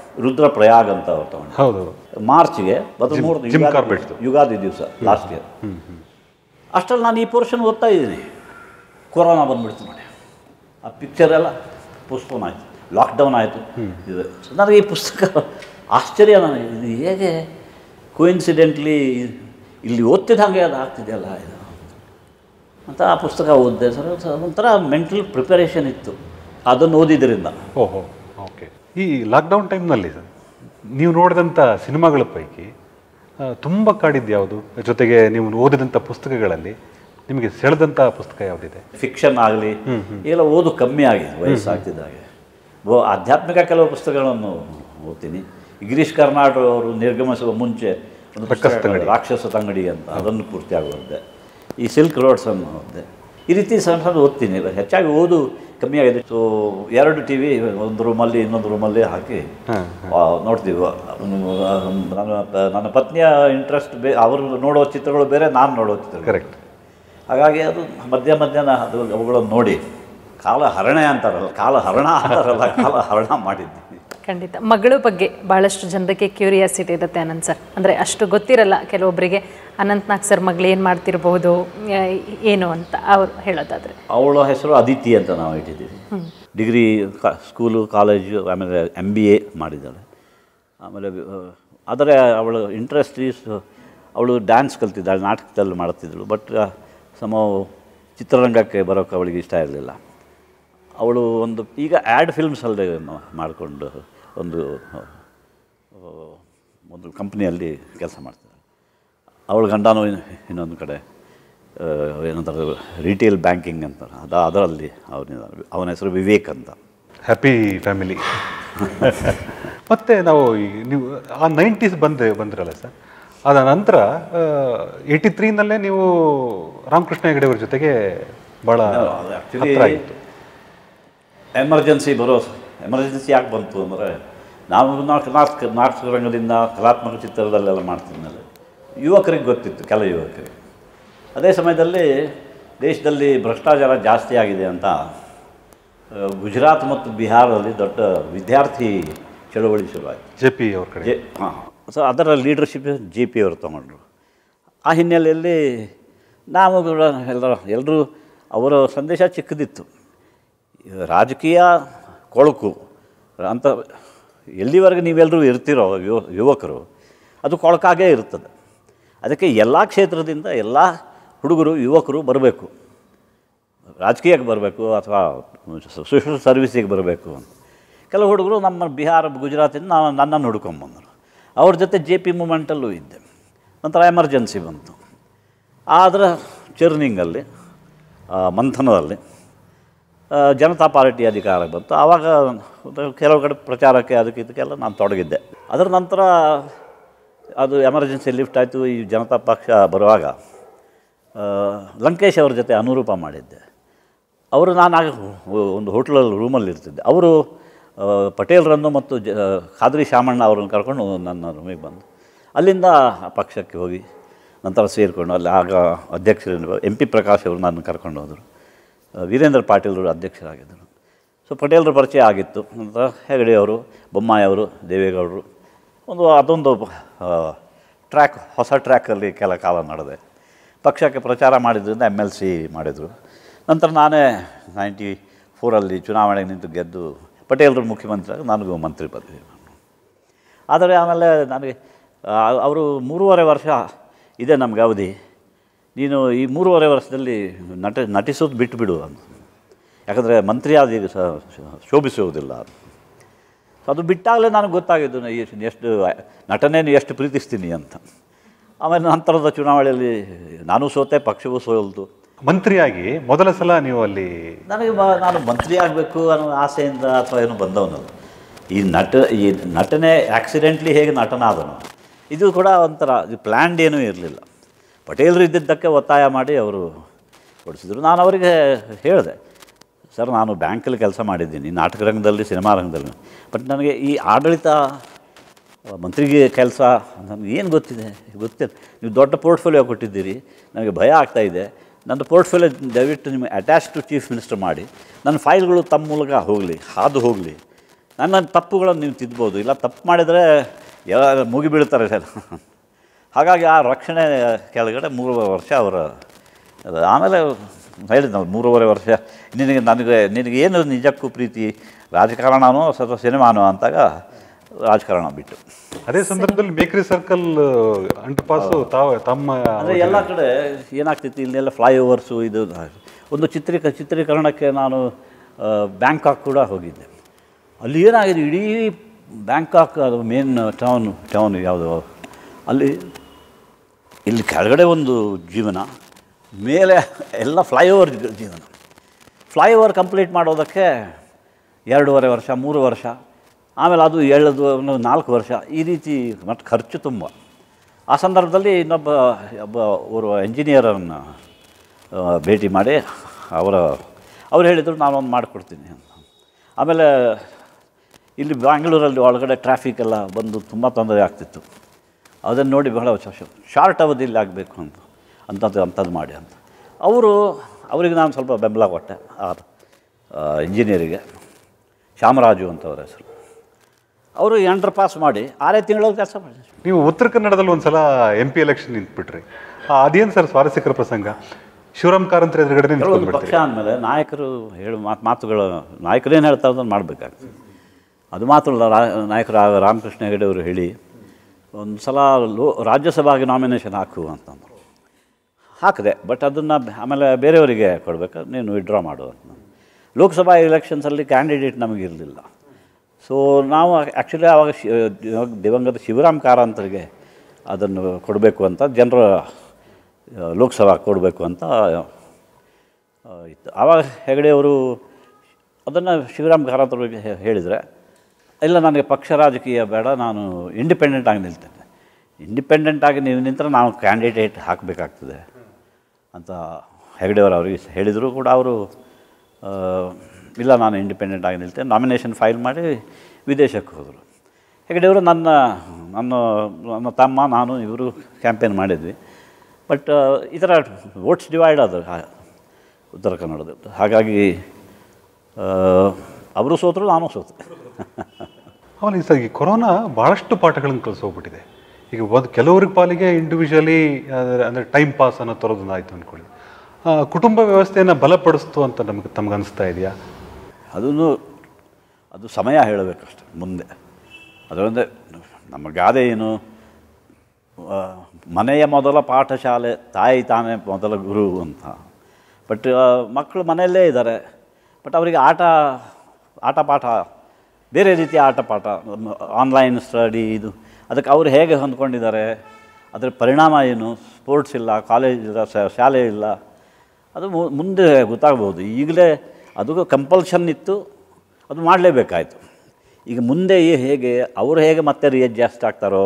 ರುದ್ರಪ್ರಯಾಗ್ ಅಂತ ಅವ್ರು ತಗೊಂಡು ಹೌದು ಮಾರ್ಚ್ಗೆ ಮೂರು Jim Corbett. ಯುಗಾದಿ ದಿವಸ ಲಾಸ್ಟ್ ಇಯರ್ ಅಷ್ಟರಲ್ಲಿ ನಾನು ಈ ಪೋರ್ಷನ್ ಓದ್ತಾ ಇದ್ದೀನಿ ಕೊರೋನಾ ಬಂದ್ಬಿಡ್ತು ನೋಡಿ ಆ ಪಿಕ್ಚರ್ ಎಲ್ಲ ಪೋಸ್ಟ್ಪೋನ್ ಆಯಿತು ಲಾಕ್ಡೌನ್ ಆಯಿತು ಇದು ನನಗೆ ಈ ಪುಸ್ತಕ ಆಶ್ಚರ್ಯ ನನಗೆ ಇದು ಹೇಗೆ ಕೋಇನ್ಸಿಡೆಂಟ್ಲಿ ಇಲ್ಲಿ ಓದ್ತಿದ್ದಂಗೆ ಅದು ಆಗ್ತಿದೆಯಲ್ಲ ಇದು ಅಂತ ಆ ಪುಸ್ತಕ ಓದಿದೆ ಸರ್ ಸ- ಒಂಥರ ಮೆಂಟಲ್ ಪ್ರಿಪರೇಷನ್ ಇತ್ತು ಅದನ್ನು ಓದಿದ್ರಿಂದ ಓಹೋ ಓಕೆ ಈ ಲಾಕ್ಡೌನ್ ಟೈಮ್ನಲ್ಲಿ ಸರ್ ನೀವು ನೋಡಿದಂಥ ಸಿನಿಮಾಗಳ ಪೈಕಿ ಆ, ತುಂಬ ಕಾಡಿದ್ದು ಯಾವುದು ಜೊತೆಗೆ ನೀವು ಓದಿದಂಥ ಪುಸ್ತಕಗಳಲ್ಲಿ ನಿಮಗೆ ಸೆಳೆದಂಥ ಪುಸ್ತಕ ಯಾವುದಿದೆ ಫಿಕ್ಷನ್ ಆಗಲಿ ಎಲ್ಲ ಓದು ಕಮ್ಮಿ ಆಗಿದೆ ವಯಸ್ಸಾಗ್ತಿದ್ದಾಗೆ ಓ ಆಧ್ಯಾತ್ಮಿಕ ಕೆಲವು ಪುಸ್ತಕಗಳನ್ನು ಓದ್ತೀನಿ ಗಿರೀಶ್ ಕರ್ನಾಡ್ ಅವರು ನಿರ್ಗಮಿಸುವ ಮುಂಚೆ ಒಂದು ಪುಸ್ತಕ ತಂಗಡಿ. ರಾಕ್ಷಸ ತಂಗಡಿ ಅಂತ ಅದನ್ನು ಪೂರ್ತಿಯಾಗಿ ಓದಿದೆ ಈ ಸಿಲ್ಕ್ ರೋಡ್ಸನ್ನು ಓದಿದೆ ಈ ರೀತಿ ಸಣ್ಣ ಸಣ್ಣ ಓದ್ತೀನಿ ಹೆಚ್ಚಾಗಿ ಓದು ಕಮ್ಮಿ ಆಗಿದೆ ಸೊ ಎರಡು ಟಿ ವಿ ಒಂದು ರೂಮಲ್ಲಿ ಇನ್ನೊಂದು ರೂಮಲ್ಲಿ ಹಾಕಿ ಹಾಂ ಆ, ನೋಡ್ತೀವಿ ಅವ್ನು, ಆ, ನನ್ನ ನನ್ನ ಪತ್ನಿಯ ಇಂಟ್ರೆಸ್ಟ್ ಬೇ ಅವರು ನೋಡೋ ಚಿತ್ರಗಳು ಬೇರೆ ನಾನು ನೋಡೋ ಚಿತ್ರಗಳು ಕರೆಕ್ಟ್ ಹಾಗಾಗಿ ಅದು ಮಧ್ಯ ಮಧ್ಯಾಹ್ನ ಅದು ಅವುಗಳನ್ನು ನೋಡಿ ಕಾಲ ಹರಣ ಅಂತಾರಲ್ಲ ಕಾಲ ಹರಣ ಅಂತಾರಲ್ಲ ಕಾಲ ಹರಣ ಮಾಡಿದ್ದೀನಿ ಖಂಡಿತ ಮಗಳ ಬಗ್ಗೆ ಭಾಳಷ್ಟು ಜನರಿಗೆ ಕ್ಯೂರಿಯಾಸಿಟಿ ಇರುತ್ತೆ ಅನಂತ್ ಸರ್ ಅಂದರೆ ಅಷ್ಟು ಗೊತ್ತಿರಲ್ಲ ಕೆಲವೊಬ್ಬರಿಗೆ ಅನಂತ್ನಾಗ್ ಸರ್ ಮಗಳು ಏನು ಮಾಡ್ತಿರಬಹುದು ಆ, ಏನು ಅಂತ ಅವ್ರು ಹೇಳೋದಾದ್ರೆ ಅವಳ ಹೆಸರು ಅದಿತಿ ಅಂತ ನಾವು ಇಟ್ಟಿದ್ದೀವಿ ಡಿಗ್ರಿ ಕಾ ಸ್ಕೂಲು ಕಾಲೇಜು ಆಮೇಲೆ ಎಮ್ ಬಿ ಎ ಮಾಡಿದ್ದಾಳೆ ಆಮೇಲೆ ಆ, ಆದರೆ ಅವಳು ಇಂಟ್ರೆಸ್ಟ್ ಈಸ್ ಅವಳು ಡ್ಯಾನ್ಸ್ ಕಲ್ತಿದ್ದಾಳೆ ನಾಟಕದಲ್ಲಿ ಮಾಡ್ತಿದ್ದಳು ಬಟ್ ಸಮ ಚಿತ್ರರಂಗಕ್ಕೆ ಬರೋಕ್ಕೆ ಅವಳಿಗೆ ಇಷ್ಟ ಇರಲಿಲ್ಲ ಅವಳು ಒಂದು ಈಗ ಆ್ಯಡ್ ಫಿಲ್ಮ್ಸಲ್ಲೇ ಮಾಡಿಕೊಂಡು ಒಂದು ಆ, ಒಂದು ಕಂಪ್ನಿಯಲ್ಲಿ ಕೆಲಸ ಮಾಡ್ತಿದ್ದಾಳೆ ಅವಳ ಗಂಡನೂ ಇನ್- ಇನ್ನೊಂದು ಕಡೆ ಆ, ಏನಂತಾರೆ ರಿಟೇಲ್ ಬ್ಯಾಂಕಿಂಗ್ ಅಂತಾರೆ ಅದು ಅದರಲ್ಲಿ ಅವನಿದ್ದಾನೆ ಅವನ ಹೆಸರು ವಿವೇಕ್ ಅಂತ ಹ್ಯಾಪಿ ಫ್ಯಾಮಿಲಿ ಮತ್ತೆ ನಾವು ಈ ನೀವು ಆ ನೈಂಟೀಸ್ ಬಂದೆ ಬಂದ್ರಲ್ಲ ಸರ್ ಅದ ನಂತರ ಏಯ್ಟಿ ತ್ರೀನಲ್ಲೇ ನೀವು ರಾಮಕೃಷ್ಣ ಹೆಗಡೆ ಅವ್ರ ಜೊತೆಗೆ ಭಾಳ ಆ್ಯಕ್ಚುಲಿ ಹತ್ರ ಆಗಿತ್ತು ಎಮರ್ಜೆನ್ಸಿ ಬರೋ ಎಮರ್ಜೆನ್ಸಿ ಯಾಕೆ ಬಂತು ಅಂದರೆ ನಾವು ನಾಲ್ಕು ನಾಟಕ ನಾಟಕ ರಂಗದಿಂದ ಕಲಾತ್ಮಕ ಚಿತ್ರದಲ್ಲೆಲ್ಲ ಮಾಡ್ತಿದ್ಮೇಲೆ ಯುವಕರಿಗೆ ಗೊತ್ತಿತ್ತು ಕೆಲ ಯುವಕರಿಗೆ ಅದೇ ಸಮಯದಲ್ಲಿ ದೇಶದಲ್ಲಿ ಭ್ರಷ್ಟಾಚಾರ ಜಾಸ್ತಿ ಆಗಿದೆ ಅಂತ ಆ, ಗುಜರಾತ್ ಮತ್ತು ಬಿಹಾರದಲ್ಲಿ ದೊಡ್ಡ ವಿದ್ಯಾರ್ಥಿ ಚಳವಳಿ ಶುರುವಾಯಿತು ಜೆ ಪಿ ಅವ್ರ ಕಡೆ ಜೆ ಹಾಂ ಸೊ ಅದರ ಲೀಡರ್ಶಿಪ್ ಜೆ ಪಿ ಅವರು ತೊಗೊಂಡ್ರು ಆ ಹಿನ್ನೆಲೆಯಲ್ಲಿ ನಾವು ಕೂಡ ಎಲ್ಲರ ಎಲ್ಲರೂ ಅವರ ಸಂದೇಶ ಚಿಕ್ಕದಿತ್ತು ರಾಜಕೀಯ ಕೊಳಕು ಅಂತ ಎಲ್ಲಿವರೆಗೆ ನೀವೆಲ್ಲರೂ ಇರ್ತೀರೋ ಯುವ ಯುವಕರು ಅದು ಕೊಳಕಾಗೇ ಇರ್ತದೆ ಅದಕ್ಕೆ ಎಲ್ಲ ಕ್ಷೇತ್ರದಿಂದ ಎಲ್ಲ ಹುಡುಗರು ಯುವಕರು ಬರಬೇಕು ರಾಜಕೀಯಕ್ಕೆ ಬರಬೇಕು ಅಥವಾ ಸೋಷಲ್ ಸರ್ವಿಸಿಗೆ ಬರಬೇಕು ಅಂತ ಕೆಲವು ಹುಡುಗರು ನಮ್ಮ ಬಿಹಾರ ಗುಜರಾತಿಂದ ನಾನು ನನ್ನನ್ನು ಹುಡ್ಕೊಂಬಂದರು ಅವ್ರ ಜೊತೆ ಜೆ ಪಿ ಮೂಮೆಂಟಲ್ಲೂ ಇದ್ದೆ ನಂತರ ಎಮರ್ಜೆನ್ಸಿ ಬಂತು ಅದರ ಚರ್ನಿಂಗಲ್ಲಿ ಆ, ಮಂಥನದಲ್ಲಿ ಆ, ಜನತಾ ಪಾರ್ಟಿ ಅಧಿಕಾರ ಬಂತು ಆವಾಗ ಒಂದು ಕೆಲವು ಕಡೆ ಪ್ರಚಾರಕ್ಕೆ ಅದಕ್ಕೆ ಇದಕ್ಕೆಲ್ಲ ನಾನು ತೊಡಗಿದ್ದೆ ಅದರ ನಂತರ ಅದು ಎಮರ್ಜೆನ್ಸಿ ಲಿಫ್ಟ್ ಆಯಿತು ಈ ಜನತಾ ಪಕ್ಷ ಬರುವಾಗ ಆ, ಲಂಕೇಶ್ ಅವ್ರ ಜೊತೆ ಅನುರೂಪ ಮಾಡಿದ್ದೆ ಅವರು ನಾನು ಆಗ ಒಂದು ಹೋಟ್ಲಲ್ಲಿ ರೂಮಲ್ಲಿ ಇರ್ತಿದ್ದೆ ಅವರು ಆ, ಪಟೇಲ್ರನ್ನು ಮತ್ತು ಜ ಖಾದ್ರಿ ಶಾಮಣ್ಣ ಅವರನ್ನು ಕರ್ಕೊಂಡು ನನ್ನ ರೂಮಿಗೆ ಬಂದು ಅಲ್ಲಿಂದ ಆ ಪಕ್ಷಕ್ಕೆ ಹೋಗಿ ನಂತರ ಸೇರಿಕೊಂಡು ಅಲ್ಲಿ ಆಗ ಅಧ್ಯಕ್ಷರು ಎಂ ಪಿ ಪ್ರಕಾಶ್ ಅವರು ನನ್ನ ಕರ್ಕೊಂಡು ಹೋದರು ಆ, ವೀರೇಂದ್ರ ಪಾಟೀಲ್ರು ಅಧ್ಯಕ್ಷರಾಗಿದ್ದರು ಸೊ ಪಟೇಲ್ರ ಪರಿಚಯ ಆಗಿತ್ತು ನಂತರ ಹೆಗಡೆ ಅವರು ಬೊಮ್ಮಾಯಿ ಅವರು ದೇವೇಗೌಡರು ಒಂದು ಅದೊಂದು ಟ್ರ್ಯಾಕ್ ಹೊಸ ಟ್ರ್ಯಾಕಲ್ಲಿ ಕೆಲ ಕಾಲ ನಡೆದೆ ಪಕ್ಷಕ್ಕೆ ಪ್ರಚಾರ ಮಾಡಿದ್ರಿಂದ ಎಮ್ ಎಲ್ ಸಿ ಮಾಡಿದರು ನಂತರ ನಾನೇ ನೈಂಟಿ ಫೋರಲ್ಲಿ ಚುನಾವಣೆಗೆ ನಿಂತು ಗೆದ್ದು ಪಟೇಲ್ರು ಮುಖ್ಯಮಂತ್ರಿ ಆಗಿ ನನಗೂ ಮಂತ್ರಿ ಪದವಿ ಆದರೆ ಆಮೇಲೆ ನನಗೆ ಅವರು ಮೂರುವರೆ ವರ್ಷ ಇದೆ ನಮ್ಗೆ ಅವಧಿ ನೀನು ಈ ಮೂರುವರೆ ವರ್ಷದಲ್ಲಿ ನಟ ನಟಿಸೋದು ಬಿಟ್ಟುಬಿಡು ಅಂತ ಯಾಕಂದರೆ ಮಂತ್ರಿ ಆದ ಈಗ ಸ ಶೋಭಿಸುವುದಿಲ್ಲ ಸೊ ಅದು ಬಿಟ್ಟಾಗಲೇ ನನಗೆ ಗೊತ್ತಾಗಿದ್ದು ನಾ ಎಷ್ಟು ಎಷ್ಟು ನಟನೆಯನ್ನು ಎಷ್ಟು ಪ್ರೀತಿಸ್ತೀನಿ ಅಂತ ಆಮೇಲೆ ನಂತರದ ಚುನಾವಣೆಯಲ್ಲಿ ನಾನು ಸೋತೆ ಪಕ್ಷವೂ ಸೋಲ್ತು ಮಂತ್ರಿಯಾಗಿ ಮೊದಲ ಸಲ ನೀವು ಅಲ್ಲಿ ನನಗೆ ಬ ನಾನು ಮಂತ್ರಿ ಆಗಬೇಕು ಅನ್ನೋ ಆಸೆಯಿಂದ ಅಥವಾ ಏನು ಬಂದವನಲ್ಲ ಈ ನಟ ಈ ನಟನೆ ಆಕ್ಸಿಡೆಂಟ್ಲಿ ಹೇಗೆ ನಟನಾದನು ಇದು ಕೂಡ ಒಂಥರ ಇದು ಪ್ಲ್ಯಾಂಡ್ ಏನೂ ಇರಲಿಲ್ಲ ಪಟೇಲರು ಇದ್ದಿದ್ದಕ್ಕೆ ಒತ್ತಾಯ ಮಾಡಿ ಅವರು ಕೊಡಿಸಿದ್ರು ನಾನು ಅವರಿಗೆ ಹೇಳಿದೆ ಸರ್ ನಾನು ಬ್ಯಾಂಕಲ್ಲಿ ಕೆಲಸ ಮಾಡಿದ್ದೀನಿ ನಾಟಕ ರಂಗದಲ್ಲಿ ಸಿನಿಮಾ ರಂಗದಲ್ಲಿ ಬಟ್ ನನಗೆ ಈ ಆಡಳಿತ ಮಂತ್ರಿಗೆ ಕೆಲಸ ನನಗೆ ಏನು ಗೊತ್ತಿದೆ ಗೊತ್ತಿಲ್ಲ ನೀವು ದೊಡ್ಡ ಪೋರ್ಟ್ಫೋಲಿಯೋ ಕೊಟ್ಟಿದ್ದೀರಿ ನನಗೆ ಭಯ ಆಗ್ತಾ ಇದೆ ನನ್ನ ಪೋರ್ಟ್ಫೋಲಿಯೋ ದಯವಿಟ್ಟು ನಿಮಗೆ ಅಟ್ಯಾಚ್ ಟು ಚೀಫ್ ಮಿನಿಸ್ಟರ್ ಮಾಡಿ ನನ್ನ ಫೈಲ್ಗಳು ತಮ್ಮ ಮೂಲಕ ಹೋಗಲಿ ಹಾದು ಹೋಗಲಿ ನನ್ನ ತಪ್ಪುಗಳನ್ನು ನೀವು ತಿದ್ಬೋದು ಇಲ್ಲ ತಪ್ಪು ಮಾಡಿದರೆ ಎಲ್ಲ ಮುಗಿ ಬೀಳ್ತಾರೆ ಸರ್ ಹಾಗಾಗಿ ಆ ರಕ್ಷಣೆ ಕೆಳಗಡೆ ಮೂರುವರೆ ವರ್ಷ ಅವರ ಅದು ಆಮೇಲೆ ಹೇಳಿದ್ ನಾವು ಮೂರುವರೆ ವರ್ಷ ನಿನಗೆ ನನಗೆ ನಿನಗೆ ಏನು ನಿಜಕ್ಕೂ ಪ್ರೀತಿ ರಾಜಕಾರಣನೋ ಅಥವಾ ಸಿನಿಮಾನೋ ಅಂತಾಗ ರಾಜಕಾರಣ ಬಿಟ್ಟು ಅದೇ ಸಂದರ್ಭದಲ್ಲಿ ಮೇಕ್ರಿ ಸರ್ಕಲ್ ಅಂಟಪಾಸು ತಾವು ತಮ್ಮ ಅಂದರೆ ಎಲ್ಲ ಕಡೆ ಏನಾಗ್ತಿತ್ತು ಇಲ್ಲೆಲ್ಲ ಫ್ಲೈಓವರ್ಸು ಇದು ಒಂದು ಚಿತ್ರೀಕ ಚಿತ್ರೀಕರಣಕ್ಕೆ ನಾನು ಆ, ಬ್ಯಾಂಕಾಕ್ ಕೂಡ ಹೋಗಿದ್ದೆ ಅಲ್ಲಿ ಏನಾಗಿದೆ ಇಡೀ ಬ್ಯಾಂಕಾಕ್ ಅದು ಮೇನ್ ಟೌನ್ ಟೌನ್ ಯಾವುದು ಅಲ್ಲಿ ಇಲ್ಲಿ ಕೆಳಗಡೆ ಒಂದು ಜೀವನ ಮೇಲೆ ಎಲ್ಲ ಫ್ಲೈಓವರ್ ಜೀವನ ಫ್ಲೈಓವರ್ ಕಂಪ್ಲೀಟ್ ಮಾಡೋದಕ್ಕೆ ಎರಡೂವರೆ ವರ್ಷ ಮೂರು ವರ್ಷ ಆಮೇಲೆ ಅದು ಎಳೆದು ಒಂದು ನಾಲ್ಕು ವರ್ಷ ಈ ರೀತಿ ಮತ್ತು ಖರ್ಚು ತುಂಬ ಆ ಸಂದರ್ಭದಲ್ಲಿ ಇನ್ನೊಬ್ಬ ಒಬ್ಬ ಓರ್ವ ಎಂಜಿನಿಯರನ್ನು ಆ, ಭೇಟಿ ಮಾಡಿ ಅವರ ಅವ್ರು ಹೇಳಿದರು ನಾನೊಂದು ಮಾಡಿಕೊಡ್ತೀನಿ ಅಂತ ಆಮೇಲೆ ಇಲ್ಲಿ ಬ್ಯಾಂಗ್ಳೂರಲ್ಲಿ ಒಳಗಡೆ ಟ್ರಾಫಿಕ್ ಎಲ್ಲ ಬಂದು ತುಂಬ ತೊಂದರೆ ಆಗ್ತಿತ್ತು ಅದನ್ನು ನೋಡಿ ಬಹಳ ಶಾರ್ಟ್ ಅವಧಿಯಲ್ಲಿ ಆಗಬೇಕು ಅಂತ ಅಂಥದ್ದು ಅಂಥದ್ದು ಮಾಡಿ ಅಂತ ಅವರು ಅವರಿಗೆ ನಾನು ಸ್ವಲ್ಪ ಬೆಂಬಲ ಕೊಟ್ಟೆ ಆ ಇಂಜಿನಿಯರಿಗೆ ಶ್ಯಾಮರಾಜು ಅಂತ ಅವರ ಹೆಸರು ಅವರು ಎಂಟ್ರ್ ಪಾಸ್ ಮಾಡಿ ಆರೇ ತಿಂಗಳಲ್ಲಿ ಕೆಲಸ ಮಾಡಿದ್ರು ನೀವು ಉತ್ತರ ಕನ್ನಡದಲ್ಲಿ ಒಂದ್ಸಲ ಎಂ ಪಿ ಎಲೆಕ್ಷನ್ ನಿಂತ್ಬಿಟ್ರಿ ಆ, ಅದೇನು ಸರ್ ಸ್ವಾರಸ್ಯಕರ ಪ್ರಸಂಗ ಶಿವರಾಮ್ ಕಾರಂತರ ಎದುರುಗಡೆ ಕೆಲವೊಂದು ನಿಂತ್ಕೊಂಡ್ಬಿಡ್ತೀರಿ ಪಕ್ಷ ಅಂದಮೇಲೆ ನಾಯಕರು ಹೇಳು ಮಾತು ಮಾತುಗಳು ನಾಯಕರೇನು ಹೇಳ್ತಾರೆ ಅದನ್ನು ಮಾಡಬೇಕಾಗ್ತದೆ ಅದು ಮಾತ್ರ ಅಲ್ಲ ರಾ ನಾಯಕರು ಆಗ ರಾಮಕೃಷ್ಣ ಹೆಗಡೆ ಅವರು ಹೇಳಿ ಒಂದು ಸಲ ಲೋ ರಾಜ್ಯಸಭಾಗೆ ನಾಮಿನೇಷನ್ ಹಾಕು ಅಂತಂದರು ಹಾಕಿದೆ ಬಟ್ ಅದನ್ನು ಆಮೇಲೆ ಬೇರೆಯವರಿಗೆ ಕೊಡಬೇಕು ನೀನು ವಿಡ್ರಾ ಮಾಡು ಅಂತ ಲೋಕಸಭಾ ಎಲೆಕ್ಷನ್ಸಲ್ಲಿ ಕ್ಯಾಂಡಿಡೇಟ್ ನಮಗಿರಲಿಲ್ಲ ಸೊ ನಾವು ಆ್ಯಕ್ಚುಲಿ ಆವಾಗ ಶಿ ದಿವಂಗ- ದಿವಂಗತ ಶಿವರಾಮ್ ಕಾರಂತರಿಗೆ ಅದನ್ನು ಕೊಡಬೇಕು ಅಂತ ಜನರ ಆ, ಲೋಕಸಭಾ ಕೊಡಬೇಕು ಅಂತ ಆ, ಇತ್ತು ಆವಾಗ ಹೆಗಡೆಯವರು ಅದನ್ನು ಶಿವರಾಮ್ ಕಾರಂತರಿಗೆ ಹೇ- ಹೇಳಿದರೆ ಇಲ್ಲ ನನಗೆ ಪಕ್ಷ ರಾಜಕೀಯ ಬೇಡ ನಾನು ಇಂಡಿಪೆಂಡೆಂಟ್ ಆಗಿ ನಿಲ್ತೇನೆ ಇಂಡಿಪೆಂಡೆಂಟ್ ಆಗಿ ನೀವು ನಿಂತರೆ ನಾವು ಕ್ಯಾಂಡಿಡೇಟ್ ಹಾಕಬೇಕಾಗ್ತದೆ ಅಂತ ಹೆಗಡೆಯವರು ಅವರಿಗೆ ಹೇಳಿದರು ಕೂಡ ಅವರು ಆ, ಇಲ್ಲ ನಾನು ಇಂಡಿಪೆಂಡೆಂಟ್ ಆಗಿ ನಿಲ್ತೇನೆ ನಾಮಿನೇಷನ್ ಫೈಲ್ ಮಾಡಿ ವಿದೇಶಕ್ಕೆ ಹೋದರು ಹೆಗಡೆಯವರು ನನ್ನ ನನ್ನ ನನ್ನ ತಮ್ಮ ನಾನು ಇವರು ಕ್ಯಾಂಪೇನ್ ಮಾಡಿದ್ವಿ ಬಟ್ ಈ ಥರ ವೋಟ್ಸ್ ಡಿವೈಡ್ ಆದರು ಹಾ- ಉತ್ತರ ಕನ್ನಡದಲ್ಲಿ ಹಾಗಾಗಿ ಆ, ಅವರು ಸೋತರು ನಾನು ಸೋತೆ ಆಮೇಲೆ ಈ ಸರ್ ಈ ಕೊರೋನಾ ಭಾಳಷ್ಟು ಪಾಠಗಳನ್ನು ಕಲಿಸೋಗ್ಬಿಟ್ಟಿದೆ ಈಗ ಒಂದು ಕೆಲವ್ರಿಗೆ ಪಾಲಿಗೆ ಇಂಡಿವಿಜುವಲಿ ಅಂದರೆ ಟೈಮ್ ಪಾಸ್ ಅನ್ನೋ ಥರದ್ದು ಆಯಿತು ಅಂದ್ಕೊಳ್ಳಿ ಆ, ಕುಟುಂಬ ವ್ಯವಸ್ಥೆಯನ್ನು ಬಲಪಡಿಸ್ತು ಅಂತ ನಮಗೆ ತಮ್ಗೆ ಅನಿಸ್ತಾ ಇದೆಯಾ ಅದನ್ನು ಅದು ಸಮಯ ಹೇಳಬೇಕಷ್ಟೆ ಮುಂದೆ ಅದರೊಂದೇ ನಮ್ಮ ಗಾದೆ ಏನು ಆ, ಮನೆಯ ಮೊದಲ ಪಾಠಶಾಲೆ ತಾಯಿ ತಾನೇ ಮೊದಲ ಗುರು ಅಂತ ಬಟ್ ಮಕ್ಕಳು ಮನೆಯಲ್ಲೇ ಇದ್ದಾರೆ ಬಟ್ ಅವರಿಗೆ ಆಟ ಆಟ ಪಾಠ ಬೇರೆ ರೀತಿಯ ಆಟ ಪಾಠ ಆನ್ಲೈನ್ ಸ್ಟಡಿ ಇದು ಅದಕ್ಕೆ ಅವರು ಹೇಗೆ ಹೊಂದ್ಕೊಂಡಿದ್ದಾರೆ ಅದರ ಪರಿಣಾಮ ಏನು ಸ್ಪೋರ್ಟ್ಸ್ ಇಲ್ಲ ಕಾಲೇಜ್ ಇಲ್ಲ ಶ- ಶಾಲೆ ಇಲ್ಲ ಅದು ಮು- ಮುಂದೆ ಗೊತ್ತಾಗ್ಬೋದು ಈಗಲೇ ಅದು ಕಂಪಲ್ಷನ್ ಇತ್ತು ಅದು ಮಾಡಲೇಬೇಕಾಯ್ತು ಈಗ ಮುಂದೆ ಈ- ಹೇಗೆ ಅವರು ಹೇಗೆ ಮತ್ತೆ ರಿಅಡ್ಜಸ್ಟ್ ಆಗ್ತಾರೋ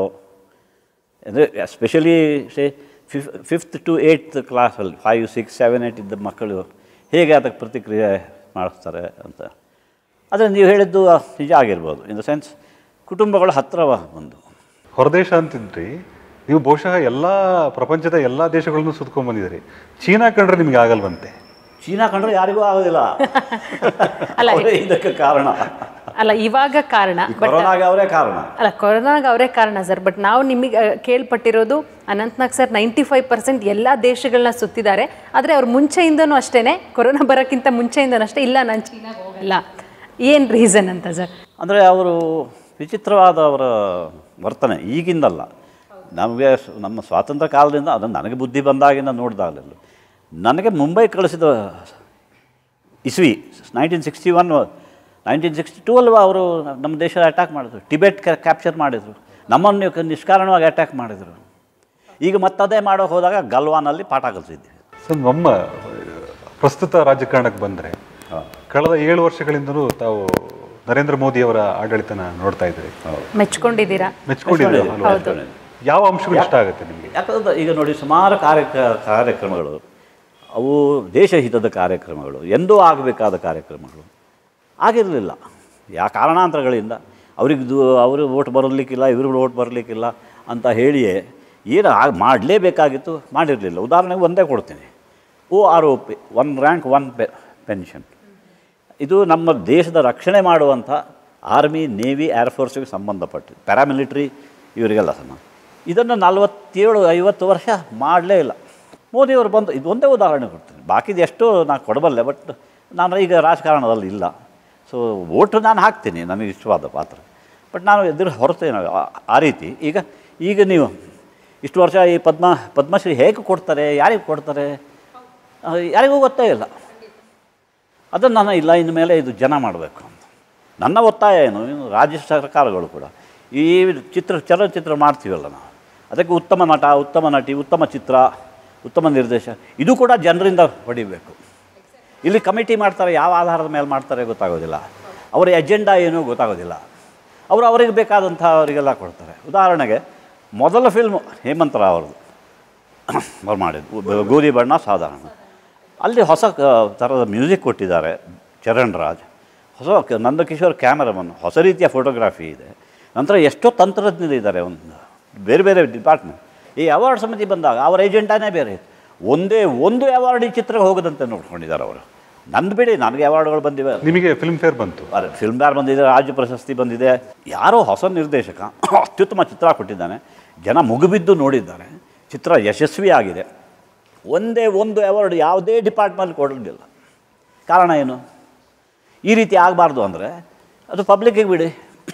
ಅಂದರೆ ಎಸ್ಪೆಷಲಿ ಸೇ ಫಿಫ್ ಫಿಫ್ತ್ ಟು ಏಯ್ತ್ ಕ್ಲಾಸಲ್ಲಿ ಫೈವ್ ಸಿಕ್ಸ್ ಸೆವೆನ್ ಏಯ್ಟ್ ಇದ್ದ ಮಕ್ಕಳು ಹೇಗೆ ಅದಕ್ಕೆ ಪ್ರತಿಕ್ರಿಯೆ ಮಾಡಿಸ್ತಾರೆ ಅಂತ ಆದರೆ ನೀವು ಹೇಳಿದ್ದು ನಿಜ ಆಗಿರ್ಬೋದು ಇನ್ ದ ಸೆನ್ಸ್ ಕುಟುಂಬಗಳು ಹತ್ತಿರ ಒಂದು ಹೊರದೇಶ ಅಂತಿದ್ರಿ ನೀವು ಬಹುಶಃ ಎಲ್ಲ ಪ್ರಪಂಚದ ಎಲ್ಲ ದೇಶಗಳನ್ನು ಸುತ್ಕೊಂಡ್ ಬಂದಿದ್ದೀರಿ ಚೀನಾ ಕಂಡ್ರೆ ನಿಮ್ಗೆ ಆಗಲ್ವಂತೆ ಚೀನಾ ಕಂಡ್ರೆ ಯಾರಿಗೂ ಆಗೋದಿಲ್ಲ ಅಲ್ಲ, ಅವರೇ ಇದಕ್ಕೆ ಕಾರಣ ಅಲ್ಲ ಇವಾಗ ಕಾರಣ ಈ ಬಟ್ ಕೊರೋನಾಗೆ ಅವರೇ ಕಾರಣ ಅಲ್ಲ ಕೊರೋನಾಗ ಅವರೇ ಕಾರಣ ಸರ್ ಬಟ್ ನಾವು ನಿಮಗೆ ಅಹ್, ಕೇಳ್ಪಟ್ಟಿರೋದು Anant Nag sir ninety five percent ಎಲ್ಲ ದೇಶಗಳನ್ನ ಸುತ್ತಿದ್ದಾರೆ ಆದರೆ ಅವ್ರು ಮುಂಚೆಯಿಂದನೂ ಅಷ್ಟೇ ಕೊರೋನಾ ಬರೋಕ್ಕಿಂತ ಮುಂಚೆಯಿಂದನೂ ಅಷ್ಟೇ ಇಲ್ಲ ನಾನು ಚೀನಾಗೆ ಹೋಗಲ್ಲ ಏನು ರೀಸನ್ ಅಂತ ಸರ್ ಅಂದರೆ ಅವರು ವಿಚಿತ್ರವಾದ ಅವರ ವರ್ತನೆ ಈಗಿಂದಲ್ಲ ನಮಗೆ ಸ್- ನಮ್ಮ ಸ್ವಾತಂತ್ರ್ಯ ಕಾಲದಿಂದ ಅದನ್ನು ನನಗೆ ಬುದ್ಧಿ ಬಂದಾಗಿಂದ ನೋಡಿದಾಗಲಿಲ್ಲ ನನಗೆ ಮುಂಬೈ ಕಳಿಸಿದ ಇಸ್ವಿ nineteen sixty one nineteen sixty two ಅಲ್ವಾ ಅವರು ನಮ್ಮ ದೇಶ ಅಟ್ಯಾಕ್ ಮಾಡಿದ್ರು ಟಿಬೆಟ್ ಕ್ಯಾಪ್ಚರ್ ಮಾಡಿದರು ನಮ್ಮನ್ನು ಕ- ನಿಷ್ಕಾರಣವಾಗಿ ಅಟ್ಯಾಕ್ ಮಾಡಿದರು ಈಗ ಮತ್ತದೇ ಮಾಡೋಕೆ ಹೋದಾಗ ಗಲ್ವಾನಲ್ಲಿ ಪಾಠ ಕಲಿಸಿದ್ದೆ ಸರ್ ನಮ್ಮ ಪ್ರಸ್ತುತ ರಾಜಕಾರಣಕ್ಕೆ ಬಂದರೆ ಕಳೆದ ಏಳು ವರ್ಷಗಳಿಂದಲೂ ತಾವು ನರೇಂದ್ರ ಮೋದಿ ಅವರ ಆಡಳಿತನ ನೋಡ್ತಾ ಇದ್ದೀರಿ ಮೆಚ್ಕೊಂಡಿದ್ದೀರಾ ಮೆಚ್ಕೊಂಡಿದ್ದೀರಿ ಮೆಚ್ಕೊಂಡಿದ್ದೀನಿ, ಅಲ್ವಾ? ಮೆಚ್ಕೊಂಡಿದ್ದೀನಿ. ಯಾವ ಅಂಶಗಳು ಇಷ್ಟ ಆಗುತ್ತೆ ನಿಮಗೆ ಯಾಕಂದ್ರೆ ಈಗ ನೋಡಿ ಸುಮಾರು ಕಾರ್ಯಕ ಕಾರ್ಯಕ್ರಮಗಳು ಅವು ದೇಶಹಿತದ ಕಾರ್ಯಕ್ರಮಗಳು ಎಂದೂ ಆಗಬೇಕಾದ ಕಾರ್ಯಕ್ರಮಗಳು ಆಗಿರಲಿಲ್ಲ ಯಾ ಕಾರಣಾಂತರಗಳಿಂದ ಅವ್ರಿಗೆ ಅವರು ಓಟ್ ಬರಲಿಕ್ಕಿಲ್ಲ ಇವ್ರಿಗೆ ಓಟ್ ಬರಲಿಕ್ಕಿಲ್ಲ ಅಂತ ಹೇಳಿಯೇ ಏನು ಆಗ ಮಾಡಲೇಬೇಕಾಗಿತ್ತು ಮಾಡಿರಲಿಲ್ಲ ಉದಾಹರಣೆಗೆ ಒಂದೇ ಕೊಡ್ತೀನಿ O R O P one rank one ಪೆ ಪೆನ್ಷನ್ ಇದು ನಮ್ಮ ದೇಶದ ರಕ್ಷಣೆ ಮಾಡುವಂಥ ಆರ್ಮಿ ನೇವಿ ಏರ್ಫೋರ್ಸಿಗೆ ಸಂಬಂಧಪಟ್ಟಿದ್ದು ಪ್ಯಾರಾಮಿಲಿಟ್ರಿ ಇವರಿಗೆಲ್ಲ ಸಂಬಂಧ ಇದನ್ನು ನಲವತ್ತೇಳು ಐವತ್ತು ವರ್ಷ ಮಾಡಲೇ ಇಲ್ಲ ಮೋದಿಯವರು ಬಂದು ಇದು ಒಂದೇ ಉದಾಹರಣೆ ಕೊಡ್ತೀನಿ ಬಾಕಿದು ಎಷ್ಟು ನಾನು ಕೊಡಬಲ್ಲೆ ಬಟ್ ನಾನು ಈಗ ರಾಜಕಾರಣದಲ್ಲಿ ಇಲ್ಲ ಸೊ ಓಟು ನಾನು ಹಾಕ್ತೀನಿ ನನಗೆ ಇಷ್ಟವಾದ ಪಾತ್ರ ಬಟ್ ನಾನು ಎದುರು ಹೊರತೇನೆ ಆ- ಆ ರೀತಿ ಈಗ ಈಗ ನೀವು ಇಷ್ಟು ವರ್ಷ ಈ ಪದ್ಮ ಪದ್ಮಶ್ರೀ ಹೇಗೆ ಕೊಡ್ತಾರೆ ಯಾರಿಗೆ ಕೊಡ್ತಾರೆ ಆ, ಯಾರಿಗೂ ಗೊತ್ತೇ ಇಲ್ಲ ಅದನ್ನು ನಾನು ಇಲ್ಲ ಇನ್ನು ಮೇಲೆ ಇದು ಜನ ಮಾಡಬೇಕು ಅಂತ ನನ್ನ ಒತ್ತಾಯ ಏನು ಇನ್ನು ರಾಜ್ಯ ಸರ್ಕಾರಗಳು ಕೂಡ ಈ ಚಿತ್ರ ಚಲನಚಿತ್ರ ಮಾಡ್ತೀವಲ್ಲ ನಾವು ಅದಕ್ಕೆ ಉತ್ತಮ ನಟ ಉತ್ತಮ ನಟಿ ಉತ್ತಮ ಚಿತ್ರ ಉತ್ತಮ ನಿರ್ದೇಶ ಇದು ಕೂಡ ಜನರಿಂದ ಹೊಡಿಬೇಕು ಇಲ್ಲಿ ಕಮಿಟಿ ಮಾಡ್ತಾರೆ ಯಾವ ಆಧಾರದ ಮೇಲೆ ಮಾಡ್ತಾರೆ ಗೊತ್ತಾಗೋದಿಲ್ಲ ಅವರ ಎಜೆಂಡಾ ಏನೂ ಗೊತ್ತಾಗೋದಿಲ್ಲ ಅವರು ಅವರಿಗೆ ಬೇಕಾದಂಥ ಅವರಿಗೆಲ್ಲ ಕೊಡ್ತಾರೆ ಉದಾಹರಣೆಗೆ ಮೊದಲ ಫಿಲ್ಮು ಹೇಮಂತ್ ರಾವ್ ಅವ್ರದ್ದು ಅವ್ರು ಮಾಡಿದ್ದು ಬ- ಗೋಧಿ ಬಣ್ಣ ಸಾಧಾರಣ ಅಲ್ಲಿ ಹೊಸ ಕ- ಥರದ ಮ್ಯೂಸಿಕ್ ಕೊಟ್ಟಿದ್ದಾರೆ ಚರಣ್ ರಾಜ್ ಹೊಸ ಕ- ನಂದಕಿಶೋರ್ ಕ್ಯಾಮರಾಮನ್ ಹೊಸ ರೀತಿಯ ಫೋಟೋಗ್ರಫಿ ಇದೆ ನಂತರ ಎಷ್ಟೋ ತಂತ್ರಜ್ಞರಿದ್ದಾರೆ ಒಂದು ಬೇರೆ ಬೇರೆ ಡಿಪಾರ್ಟ್ಮೆಂಟ್ ಈ ಅವಾರ್ಡ್ ಸಮಿತಿ ಬಂದಾಗ ಅವರ ಏಜೆಂಡಾನೇ ಬೇರೆ ಇತ್ತು ಒಂದೇ ಒಂದು ಅವಾರ್ಡ್ ಈ ಚಿತ್ರಕ್ಕೆ ಹೋಗದಂತೆ ನೋಡ್ಕೊಂಡಿದ್ದಾರೆ ಅವರು ನಂದು ಬಿಡಿ ನನಗೆ ಅವಾರ್ಡ್ಗಳು ಬಂದಿವೆ ನಿಮಗೆ ಫಿಲ್ಮ್ ಫೇರ್ ಬಂತು ಅದೇ ಫಿಲ್ಮ್ ಬ್ಯಾರ್ ಬಂದಿದೆ ರಾಜ್ಯ ಪ್ರಶಸ್ತಿ ಬಂದಿದೆ ಯಾರೋ ಹೊಸ ನಿರ್ದೇಶಕ ಅತ್ಯುತ್ತಮ ಚಿತ್ರ ಕೊಟ್ಟಿದ್ದಾನೆ ಜನ ಮುಗಿಬಿದ್ದು ನೋಡಿದ್ದಾರೆ ಚಿತ್ರ ಯಶಸ್ವಿಯಾಗಿದೆ ಒಂದೇ ಒಂದು ಅವಾರ್ಡ್ ಯಾವುದೇ ಡಿಪಾರ್ಟ್ಮೆಂಟ್ ಕೊಡಲಿಲ್ಲ ಕಾರಣ ಏನು ಈ ರೀತಿ ಆಗಬಾರ್ದು ಅಂದರೆ ಅದು ಪಬ್ಲಿಕ್ಕಿಗೆ ಬಿಡಿ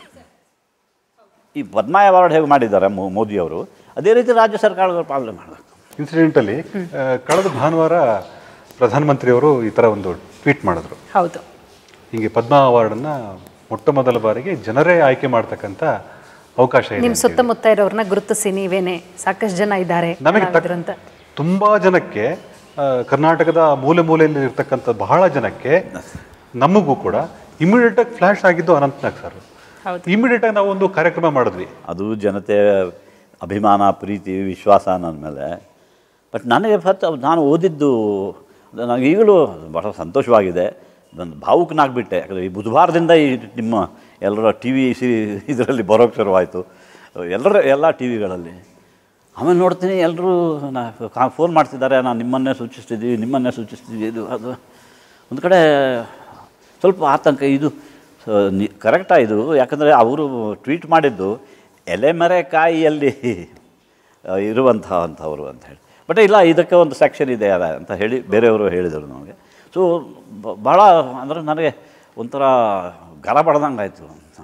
ಈ ಪದ್ಮ ಅವಾರ್ಡ್ ಹೇಗೆ ಮಾಡಿದ್ದಾರೆ ಮೋ- ಮೋದಿಯವರು ಅದೇ ರೀತಿ ರಾಜ್ಯ ಸರ್ಕಾರಗಳು ಪಾಲನೆ ಮಾಡಬೇಕು ಇನ್ಸಿಡೆಂಟಲ್ಲಿ ಕಳೆದ ಭಾನುವಾರ ಪ್ರಧಾನಮಂತ್ರಿಯವರು ಈ ಥರ ಒಂದು ಟ್ವೀಟ್ ಮಾಡಿದ್ರು ಹೌದು ಹೀಗೆ ಪದ್ಮ ಅವಾರ್ಡನ್ನು ಮೊಟ್ಟ ಮೊದಲ ಬಾರಿಗೆ ಜನರೇ ಆಯ್ಕೆ ಮಾಡ್ತಕ್ಕಂಥ ಅವಕಾಶ ಇದೆ ನಿಮ್ ಸುತ್ತಮುತ್ತ ಇರೋರ್ನ ಗುರುತಿಸಿ ನೀವೇನೆ ಸಾಕಷ್ಟು ಜನ ಇದ್ದಾರೆ ನಮಗೆ ತಕ್ಕ ಕಲಾವಿದ್ರು ಅಂತ ತುಂಬಾ ಜನಕ್ಕೆ ಆ, ಕರ್ನಾಟಕದ ಮೂಲೆ ಮೂಲೆಯಲ್ಲಿ ಇರ್ತಕ್ಕಂಥ ಬಹಳ ಜನಕ್ಕೆ ನಮಗೂ ಕೂಡ ಇಮಿಡಿಯೇಟ್ ಆಗಿ ಫ್ಲಾಶ್ ಆಗಿದ್ದು ಅನಂತನಾಗ್ ಸರ್ ಹೌದು. ಇಮಿಡಿಯೇಟ್ ಆಗಿ ನಾವು ಒಂದು ಕಾರ್ಯಕ್ರಮ ಮಾಡಿದ್ವಿ ಅದು ಜನತೆ ಅಭಿಮಾನ ಪ್ರೀತಿ ವಿಶ್ವಾಸ ನನ್ನ ಮೇಲೆ ಬಟ್ ನನಗೆ ಫತ್ ನಾನು ಓದಿದ್ದು ಅದು ನನಗೆ ಈಗಲೂ ಬಹಳ ಸಂತೋಷವಾಗಿದೆ ನನ್ನ ಭಾವುಕನಾಗ್ಬಿಟ್ಟೆ ಯಾಕಂದರೆ ಈ ಬುಧವಾರದಿಂದ ಈ ನಿಮ್ಮ ಎಲ್ಲರ ಟಿ ವಿ ಸಿ ಇದರಲ್ಲಿ ಬರೋಕ್ಕೆ ಶುರುವಾಯಿತು ಎಲ್ಲರ ಎಲ್ಲ ಟಿ ವಿಗಳಲ್ಲಿ ಆಮೇಲೆ ನೋಡ್ತೀನಿ ಎಲ್ಲರೂ ನಾ ಫೋನ್ ಮಾಡ್ತಿದ್ದಾರೆ ನಾನು ನಿಮ್ಮನ್ನೇ ಸೂಚಿಸ್ತಿದ್ದೀವಿ ನಿಮ್ಮನ್ನೇ ಸೂಚಿಸ್ತಿದ್ದೀವಿ ಇದು ಅದು ಒಂದು ಕಡೆ ಸ್ವಲ್ಪ ಆತಂಕ ಇದು ಕರೆಕ್ಟಾ ಇದು ಯಾಕಂದರೆ ಅವರು ಟ್ವೀಟ್ ಮಾಡಿದ್ದು ಎಲೆಮರೆಕಾಯಿಯಲ್ಲಿ ಆ, ಇರುವಂಥ ಅಂಥವರು ಅಂತ ಹೇಳಿ ಬಟ್ ಇಲ್ಲ ಇದಕ್ಕೆ ಒಂದು ಸೆಕ್ಷನ್ ಇದೆ ಅದ ಅಂತ ಹೇಳಿ ಬೇರೆಯವರು ಹೇಳಿದರು ನಮಗೆ ಸೊ ಭಾಳ ಅಂದರೆ ನನಗೆ ಒಂಥರ ಗರ ಬಡ್ದಂಗೆ ಆಯಿತು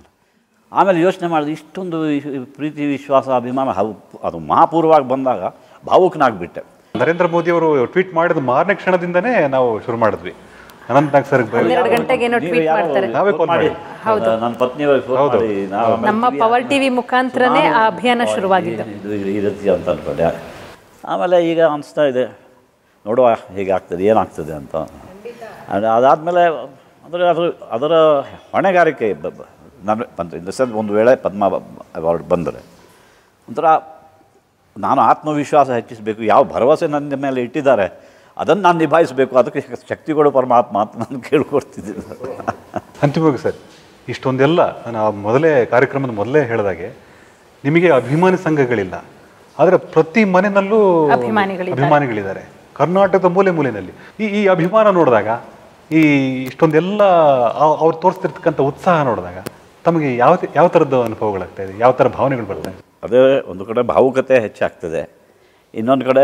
ಆಮೇಲೆ ಯೋಚನೆ ಮಾಡಿದೆ ಇಷ್ಟೊಂದು ಈ ಪ್ರೀತಿ ವಿಶ್ವಾಸ ಅಭಿಮಾನ ಹೌ ಅದು ಮಹಾಪೂರ್ವವಾಗಿ ಬಂದಾಗ ಭಾವುಕನಾಗ್ಬಿಟ್ಟೆ ನರೇಂದ್ರ ಮೋದಿ ಅವರು ಟ್ವೀಟ್ ಮಾಡಿದ ಮಾರನೇ ಕ್ಷಣದಿಂದನೇ ನಾವು ಶುರು ಮಾಡಿದ್ವಿ ಅನಂತನಾಗ್ ಸರ್ ಹನ್ನೆರಡು ಗಂಟೆಗೆ ಏನೋ ನೀವು ಟ್ವೀಟ್ ಯಾರೋ ಮಾಡ್ತಾರೆ ನಾವೇ ಫೋನ್ call ಮಾಡಿ ಹೌದು. ನನ್ನ ಪತ್ನಿಯವರಿಗೆ ಫೋನ್ ಹೌದು. ಮಾಡಿ ನಾವು ಆಮೇಲೆ ನಮ್ಮ TV ಪವರ್ ಟಿವಿ ಮುಖಾಂತರನೇ ಆ ಅಭಿಯಾನ ಓ, ಶುರುವಾಗಿದ್ದು ಇದು ಇದು ಈ ರೀತಿ ಅಂತ ಅಂದ್ಕೊಂಡೆ ಆಮೇಲೆ ಈಗ ಅನಿಸ್ತಾ ಇದೆ ನೋಡುವ ಹೇಗೆ ಆಗ್ತದೆ ಏನಾಗ್ತದೆ ಅಂತ ಅದು ಅದಾದಮೇಲೆ ಅಂದರೆ ಅದು ಅದರ ಹೊಣೆಗಾರಿಕೆ ಬ- ಬ- ನಾನು ಬಂತು ಇನ್ ದ ಸೆನ್ಸ್ ಒಂದು ವೇಳೆ ಪದ್ಮ ಅವಾರ್ಡ್ ಬಂದರೆ ಒಂಥರ ನಾನು ಆತ್ಮವಿಶ್ವಾಸ ಹೆಚ್ಚಿಸಬೇಕು ಯಾವ ಭರವಸೆ ನನ್ನ ಮೇಲೆ ಇಟ್ಟಿದ್ದಾರೆ ಅದನ್ನು ನಾನು ನಿಭಾಯಿಸಬೇಕು ಅದಕ್ಕೆ ಶಕ್ತಿಗಳು ಪರಮಾತ್ಮ ಅಂತ ನಾನು ಕೇಳ್ಕೊಡ್ತಿದ್ದೀನಿ ಅಂತಿಮವಾಗಿ ಸರ್ ಇಷ್ಟೊಂದೆಲ್ಲ ನಾನು ಆ ಮೊದಲೇ ಕಾರ್ಯಕ್ರಮದ ಮೊದಲೇ ಹೇಳಿದಾಗೆ ನಿಮಗೆ ಅಭಿಮಾನಿ ಸಂಘಗಳಿಲ್ಲ ಆದರೆ ಪ್ರತಿ ಮನೆಯಲ್ಲೂ ಅಭಿಮಾನಿಗಳಿದ್ದಾರೆ. ಅಭಿಮಾನಿಗಳಿದ್ದಾರೆ ಕರ್ನಾಟಕದ ಮೂಲೆ ಮೂಲೆಯಲ್ಲಿ ಈ ಈ ಅಭಿಮಾನ ನೋಡಿದಾಗ ಈ ಇಷ್ಟೊಂದೆಲ್ಲ ಆ- ಅವ್ರು ತೋರಿಸ್ತಿರ್ತಕ್ಕಂಥ ಉತ್ಸಾಹ ನೋಡಿದಾಗ ತಮಗೆ ಯಾವ ಯಾವ ಥರದ ಅನುಭವಗಳಾಗ್ತಾ ಇದೆ ಯಾವ ಥರ ಭಾವನೆಗಳು ಬರ್ತಾ ಇದೆ ಅದೇ ಒಂದು ಕಡೆ ಭಾವುಕತೆ ಹೆಚ್ಚಾಗ್ತದೆ ಇನ್ನೊಂದು ಕಡೆ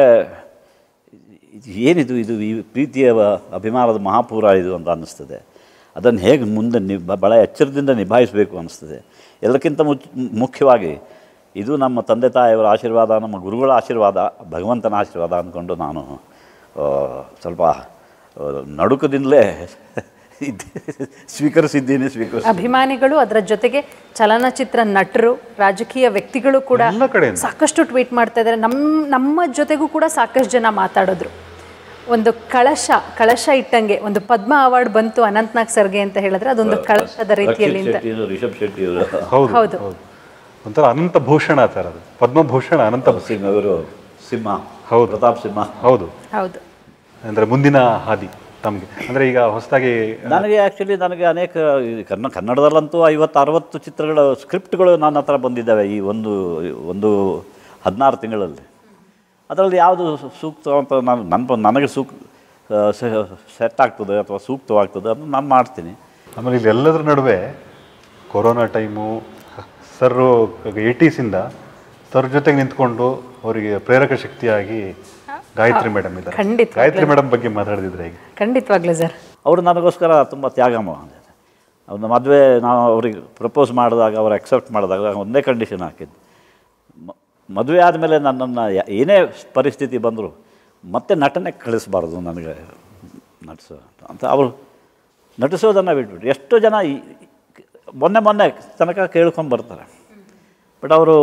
ಇದು ಏನಿದು ಇದು ಈ ಪ್ರೀತಿಯ ವ- ಅಭಿಮಾನದ ಮಹಾಪೂರ ಇದು ಅಂತ ಅನ್ನಿಸ್ತದೆ ಅದನ್ನು ಹೇಗೆ ಮುಂದೆ ನಿ ಭಾಳ ಎಚ್ಚರದಿಂದ ನಿಭಾಯಿಸಬೇಕು ಅನ್ನಿಸ್ತದೆ ಎಲ್ಲಕ್ಕಿಂತ ಮುಚ್ ಮುಖ್ಯವಾಗಿ ಇದು ನಮ್ಮ ತಂದೆ ತಾಯಿಯವರ ಆಶೀರ್ವಾದ ನಮ್ಮ ಗುರುಗಳ ಆಶೀರ್ವಾದ ಭಗವಂತನ ಆಶೀರ್ವಾದ ಅಂದ್ಕೊಂಡು ನಾನು ಆ, ಸ್ವಲ್ಪ ಆ, ನಡುಕದಿಂದಲೇ ಇದ್ದೆ ಸ್ವೀಕರಿಸಿದ್ದೀನಿ ಸ್ವೀಕರಿಸಿ ಅಭಿಮಾನಿಗಳು ಅದರ ಜೊತೆಗೆ ಚಲನಚಿತ್ರ ನಟರು ರಾಜಕೀಯ ವ್ಯಕ್ತಿಗಳು ಕೂಡ ಎಲ್ಲ ಕಡೆಯಿಂದ. ಸಾಕಷ್ಟು ಟ್ವೀಟ್ ಮಾಡ್ತಾ ಇದ್ದಾರೆ ನಮ್ಮ ನಮ್ಮ ಜೊತೆಗೂ ಕೂಡ ಸಾಕಷ್ಟು ಜನ ಮಾತಾಡಿದ್ರು ಒಂದು ಕಳಶ ಕಳಶ ಇಟ್ಟಂಗೆ ಒಂದು ಪದ್ಮ ಅವಾರ್ಡ್ ಬಂತು ಅನಂತ್ನಾಗ್ ಸರ್ಗೆ ಅಂತ ಹೇಳಿದ್ರೆ ಅದೊಂದು ಕಳಶದ ರೀತಿಯಲ್ಲಿ ರಕ್ಷಿತ್ ಅಂತ ಶೆಟ್ಟಿ ರಿಷಬ್ ಶೆಟ್ಟಿ ಅವರು ಹೌದು ಹೌದು. ಹೌದು ಒಂಥರ ಅನಂತ ಭೂಷಣ ಸರ್ ಅದು ಪದ್ಮಭೂಷಣ ಅನಂತ ಸಿಂಹ ಅವರು ಸಿಂಹ ಹೌದು. ಪ್ರತಾಪ್ ಸಿಂಹ ಹೌದು ಹೌದು ಅಂದರೆ ಮುಂದಿನ ಹಾದಿ ತಮಗೆ ಅಂದರೆ ಈಗ ಹೊಸದಾಗಿ ನನಗೆ ಆ್ಯಕ್ಚುಲಿ ನನಗೆ ಅನೇಕ ಈ ಕನ್ನ ಕನ್ನಡದಲ್ಲಂತೂ ಐವತ್ತು ಅರವತ್ತು ಚಿತ್ರಗಳ ಸ್ಕ್ರಿಪ್ಟ್ಗಳು ನನ್ನ ಹತ್ರ ಬಂದಿದ್ದಾವೆ ಈ ಒಂದು ಒಂದು ಹದಿನಾರು ತಿಂಗಳಲ್ಲಿ ಅದರಲ್ಲಿ ಯಾವುದು ಸೂಕ್ತ ಅಂತ ನಾನು ನನ್ನ ನನಗೆ ಸೂಕ್ ಸೆಟ್ ಆಗ್ತದೆ ಅಥವಾ ಸೂಕ್ತವಾಗ್ತದೆ ಅದನ್ನು ನಾನು ಮಾಡ್ತೀನಿ ಆಮೇಲೆ ಇದೆಲ್ಲದರ ನಡುವೆ ಕೊರೋನಾ ಟೈಮು ಸರ್ ಏಯ್ಟೀಸಿಂದ ಸರ್ ಜೊತೆಗೆ ನಿಂತ್ಕೊಂಡು ಅವರಿಗೆ ಪ್ರೇರಕ ಶಕ್ತಿಯಾಗಿ ಗಾಯತ್ರಿ ಮೇಡಮ್ ಇದ್ದಾರೆ ಖಂಡಿತ. ಗಾಯತ್ರಿ ಮೇಡಮ್ ಬಗ್ಗೆ ಮಾತಾಡಿದ್ರೆ ಈಗ ಖಂಡಿತವಾಗ್ಲೂ ಸರ್ ಅವರು ನನಗೋಸ್ಕರ ತುಂಬ ತ್ಯಾಗ ಮಾಡಿದ್ದಾರೆ ಅವ್ನ ಮದುವೆ ನಾವು ಅವ್ರಿಗೆ ಪ್ರಪೋಸ್ ಮಾಡಿದಾಗ ಅವ್ರು ಅಕ್ಸೆಪ್ಟ್ ಮಾಡಿದಾಗ ಒಂದೇ ಕಂಡೀಷನ್ ಹಾಕಿದ್ದು ಮ- ಮದುವೆ ಆದಮೇಲೆ ನನ್ನನ್ನು ಯ- ಏನೇ ಪರಿಸ್ಥಿತಿ ಬಂದರೂ ಮತ್ತೆ ನಟನೆ ಕಳಿಸ್ಬಾರ್ದು ನನಗೆ ನಟಿಸೋ ಅಂತ ಅಂತ ಅವರು ನಟಿಸೋದನ್ನು ಬಿಟ್ಬಿಟ್ಟು ಎಷ್ಟೋ ಜನ ಈ ಮೊನ್ನೆ ಮೊನ್ನೆ ತನಕ ಕೇಳ್ಕೊಂಡು ಬರ್ತಾರೆ ಬಟ್ ಅವರು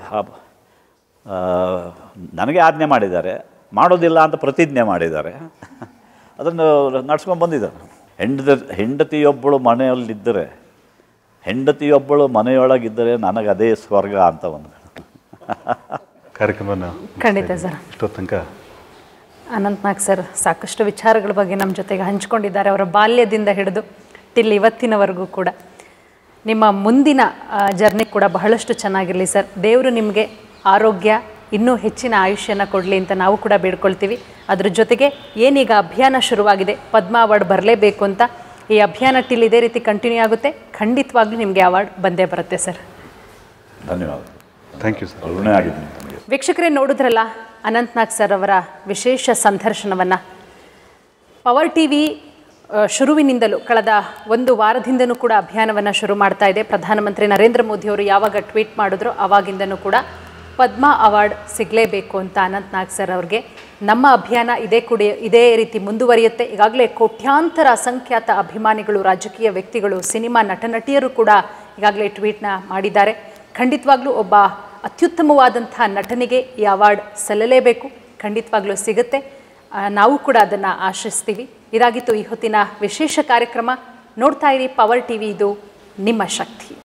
ನನಗೆ ಆಜ್ಞೆ ಮಾಡಿದ್ದಾರೆ ಮಾಡೋದಿಲ್ಲ ಅಂತ ಪ್ರತಿಜ್ಞೆ ಮಾಡಿದ್ದಾರೆ ಅದನ್ನು ನಡ್ಸ್ಕೊಂಡು ಬಂದಿದ್ದಾರೆ ಹೆಂಡದ ಹೆಂಡತಿಯೊಬ್ಬಳು ಮನೆಯಲ್ಲಿದ್ದರೆ ಹೆಂಡತಿಯೊಬ್ಬಳು ಮನೆಯೊಳಗಿದ್ದರೆ ನನಗೆ ಅದೇ ಸ್ವರ್ಗ ಅಂತ ಒಂದು ಕಾರ್ಯಕ್ರಮನ ಖಂಡಿತ ಸರ್ ಇಷ್ಟೊತ್ತು ತನಕ ಅನಂತ್ನಾಗ್ ಸರ್ ಸಾಕಷ್ಟು ವಿಚಾರಗಳ ಬಗ್ಗೆ ನಮ್ಮ ಜೊತೆಗೆ ಹಂಚ್ಕೊಂಡಿದ್ದಾರೆ ಅವರ ಬಾಲ್ಯದಿಂದ ಹಿಡಿದು ಟಿಲ್ ಇವತ್ತಿನವರೆಗೂ ಕೂಡ ನಿಮ್ಮ ಮುಂದಿನ ಜರ್ನಿ ಕೂಡ ಬಹಳಷ್ಟು ಚೆನ್ನಾಗಿರಲಿ ಸರ್ ದೇವರು ನಿಮಗೆ ಆರೋಗ್ಯ ಇನ್ನೂ ಹೆಚ್ಚಿನ ಆಯುಷ್ಯನ ಕೊಡಲಿ ಅಂತ ನಾವು ಕೂಡ ಬೇಡ್ಕೊಳ್ತೀವಿ ಅದ್ರ ಜೊತೆಗೆ ಏನೀಗ ಅಭಿಯಾನ ಶುರುವಾಗಿದೆ ಪದ್ಮ ಅವಾರ್ಡ್ ಬರಲೇಬೇಕು ಅಂತ ಈ ಅಭಿಯಾನ ಟಿಲ್ ಇದೇ ರೀತಿ ಕಂಟಿನ್ಯೂ ಆಗುತ್ತೆ ಖಂಡಿತವಾಗ್ಲೂ ನಿಮಗೆ ಅವಾರ್ಡ್ ಬಂದೇ ಬರುತ್ತೆ ಸರ್ ಧನ್ಯವಾದ ಥ್ಯಾಂಕ್ ಯು ಸರ್ ಋಣೆ ಆಗಿದ್ದೀನಿ ತಮಗೆ ವೀಕ್ಷಕರೇ ನೋಡಿದ್ರಲ್ಲ ಅನಂತ್ನಾಗ್ ಸರ್ ಅವರ ವಿಶೇಷ ಸಂದರ್ಶನವನ್ನು ಪವರ್ ಟಿ ವಿ ಶುರುವಿನಿಂದಲೂ ಕಳೆದ ಒಂದು ವಾರದಿಂದನೂ ಕೂಡ ಅಭಿಯಾನವನ್ನು ಶುರು ಮಾಡ್ತಾ ಇದೆ ಪ್ರಧಾನಮಂತ್ರಿ ನರೇಂದ್ರ ಮೋದಿಯವರು ಯಾವಾಗ ಟ್ವೀಟ್ ಮಾಡಿದ್ರೋ ಆವಾಗಿಂದನೂ ಕೂಡ ಪದ್ಮ ಅವಾರ್ಡ್ ಸಿಗಲೇಬೇಕು ಅಂತ ಅನಂತ್ನಾಗ್ ಸರ್ ಅವ್ರಿಗೆ ನಮ್ಮ ಅಭಿಯಾನ ಇದೇ ಕೂಡ ಇದೇ ರೀತಿ ಮುಂದುವರಿಯುತ್ತೆ ಈಗಾಗಲೇ ಕೋಟ್ಯಾಂತರ ಅಸಂಖ್ಯಾತ ಅಭಿಮಾನಿಗಳು ರಾಜಕೀಯ ವ್ಯಕ್ತಿಗಳು ಸಿನಿಮಾ ನಟ ನಟಿಯರು ಕೂಡ ಈಗಾಗಲೇ ಟ್ವೀಟ್ನ ಮಾಡಿದ್ದಾರೆ ಖಂಡಿತವಾಗ್ಲೂ ಒಬ್ಬ ಅತ್ಯುತ್ತಮವಾದಂಥ ನಟನಿಗೆ ಈ ಅವಾರ್ಡ್ ಸಲ್ಲಲೇಬೇಕು ಖಂಡಿತವಾಗ್ಲೂ ಸಿಗುತ್ತೆ ಆ, ನಾವು ಕೂಡ ಅದನ್ನು ಆಶಿಸ್ತೀವಿ ಇದಾಗಿತ್ತು ಈ ಹೊತ್ತಿನ ವಿಶೇಷ ಕಾರ್ಯಕ್ರಮ ನೋಡ್ತಾ ಇರಿ ಪವರ್ ಟಿವಿ ಇದು ನಿಮ್ಮ ಶಕ್ತಿ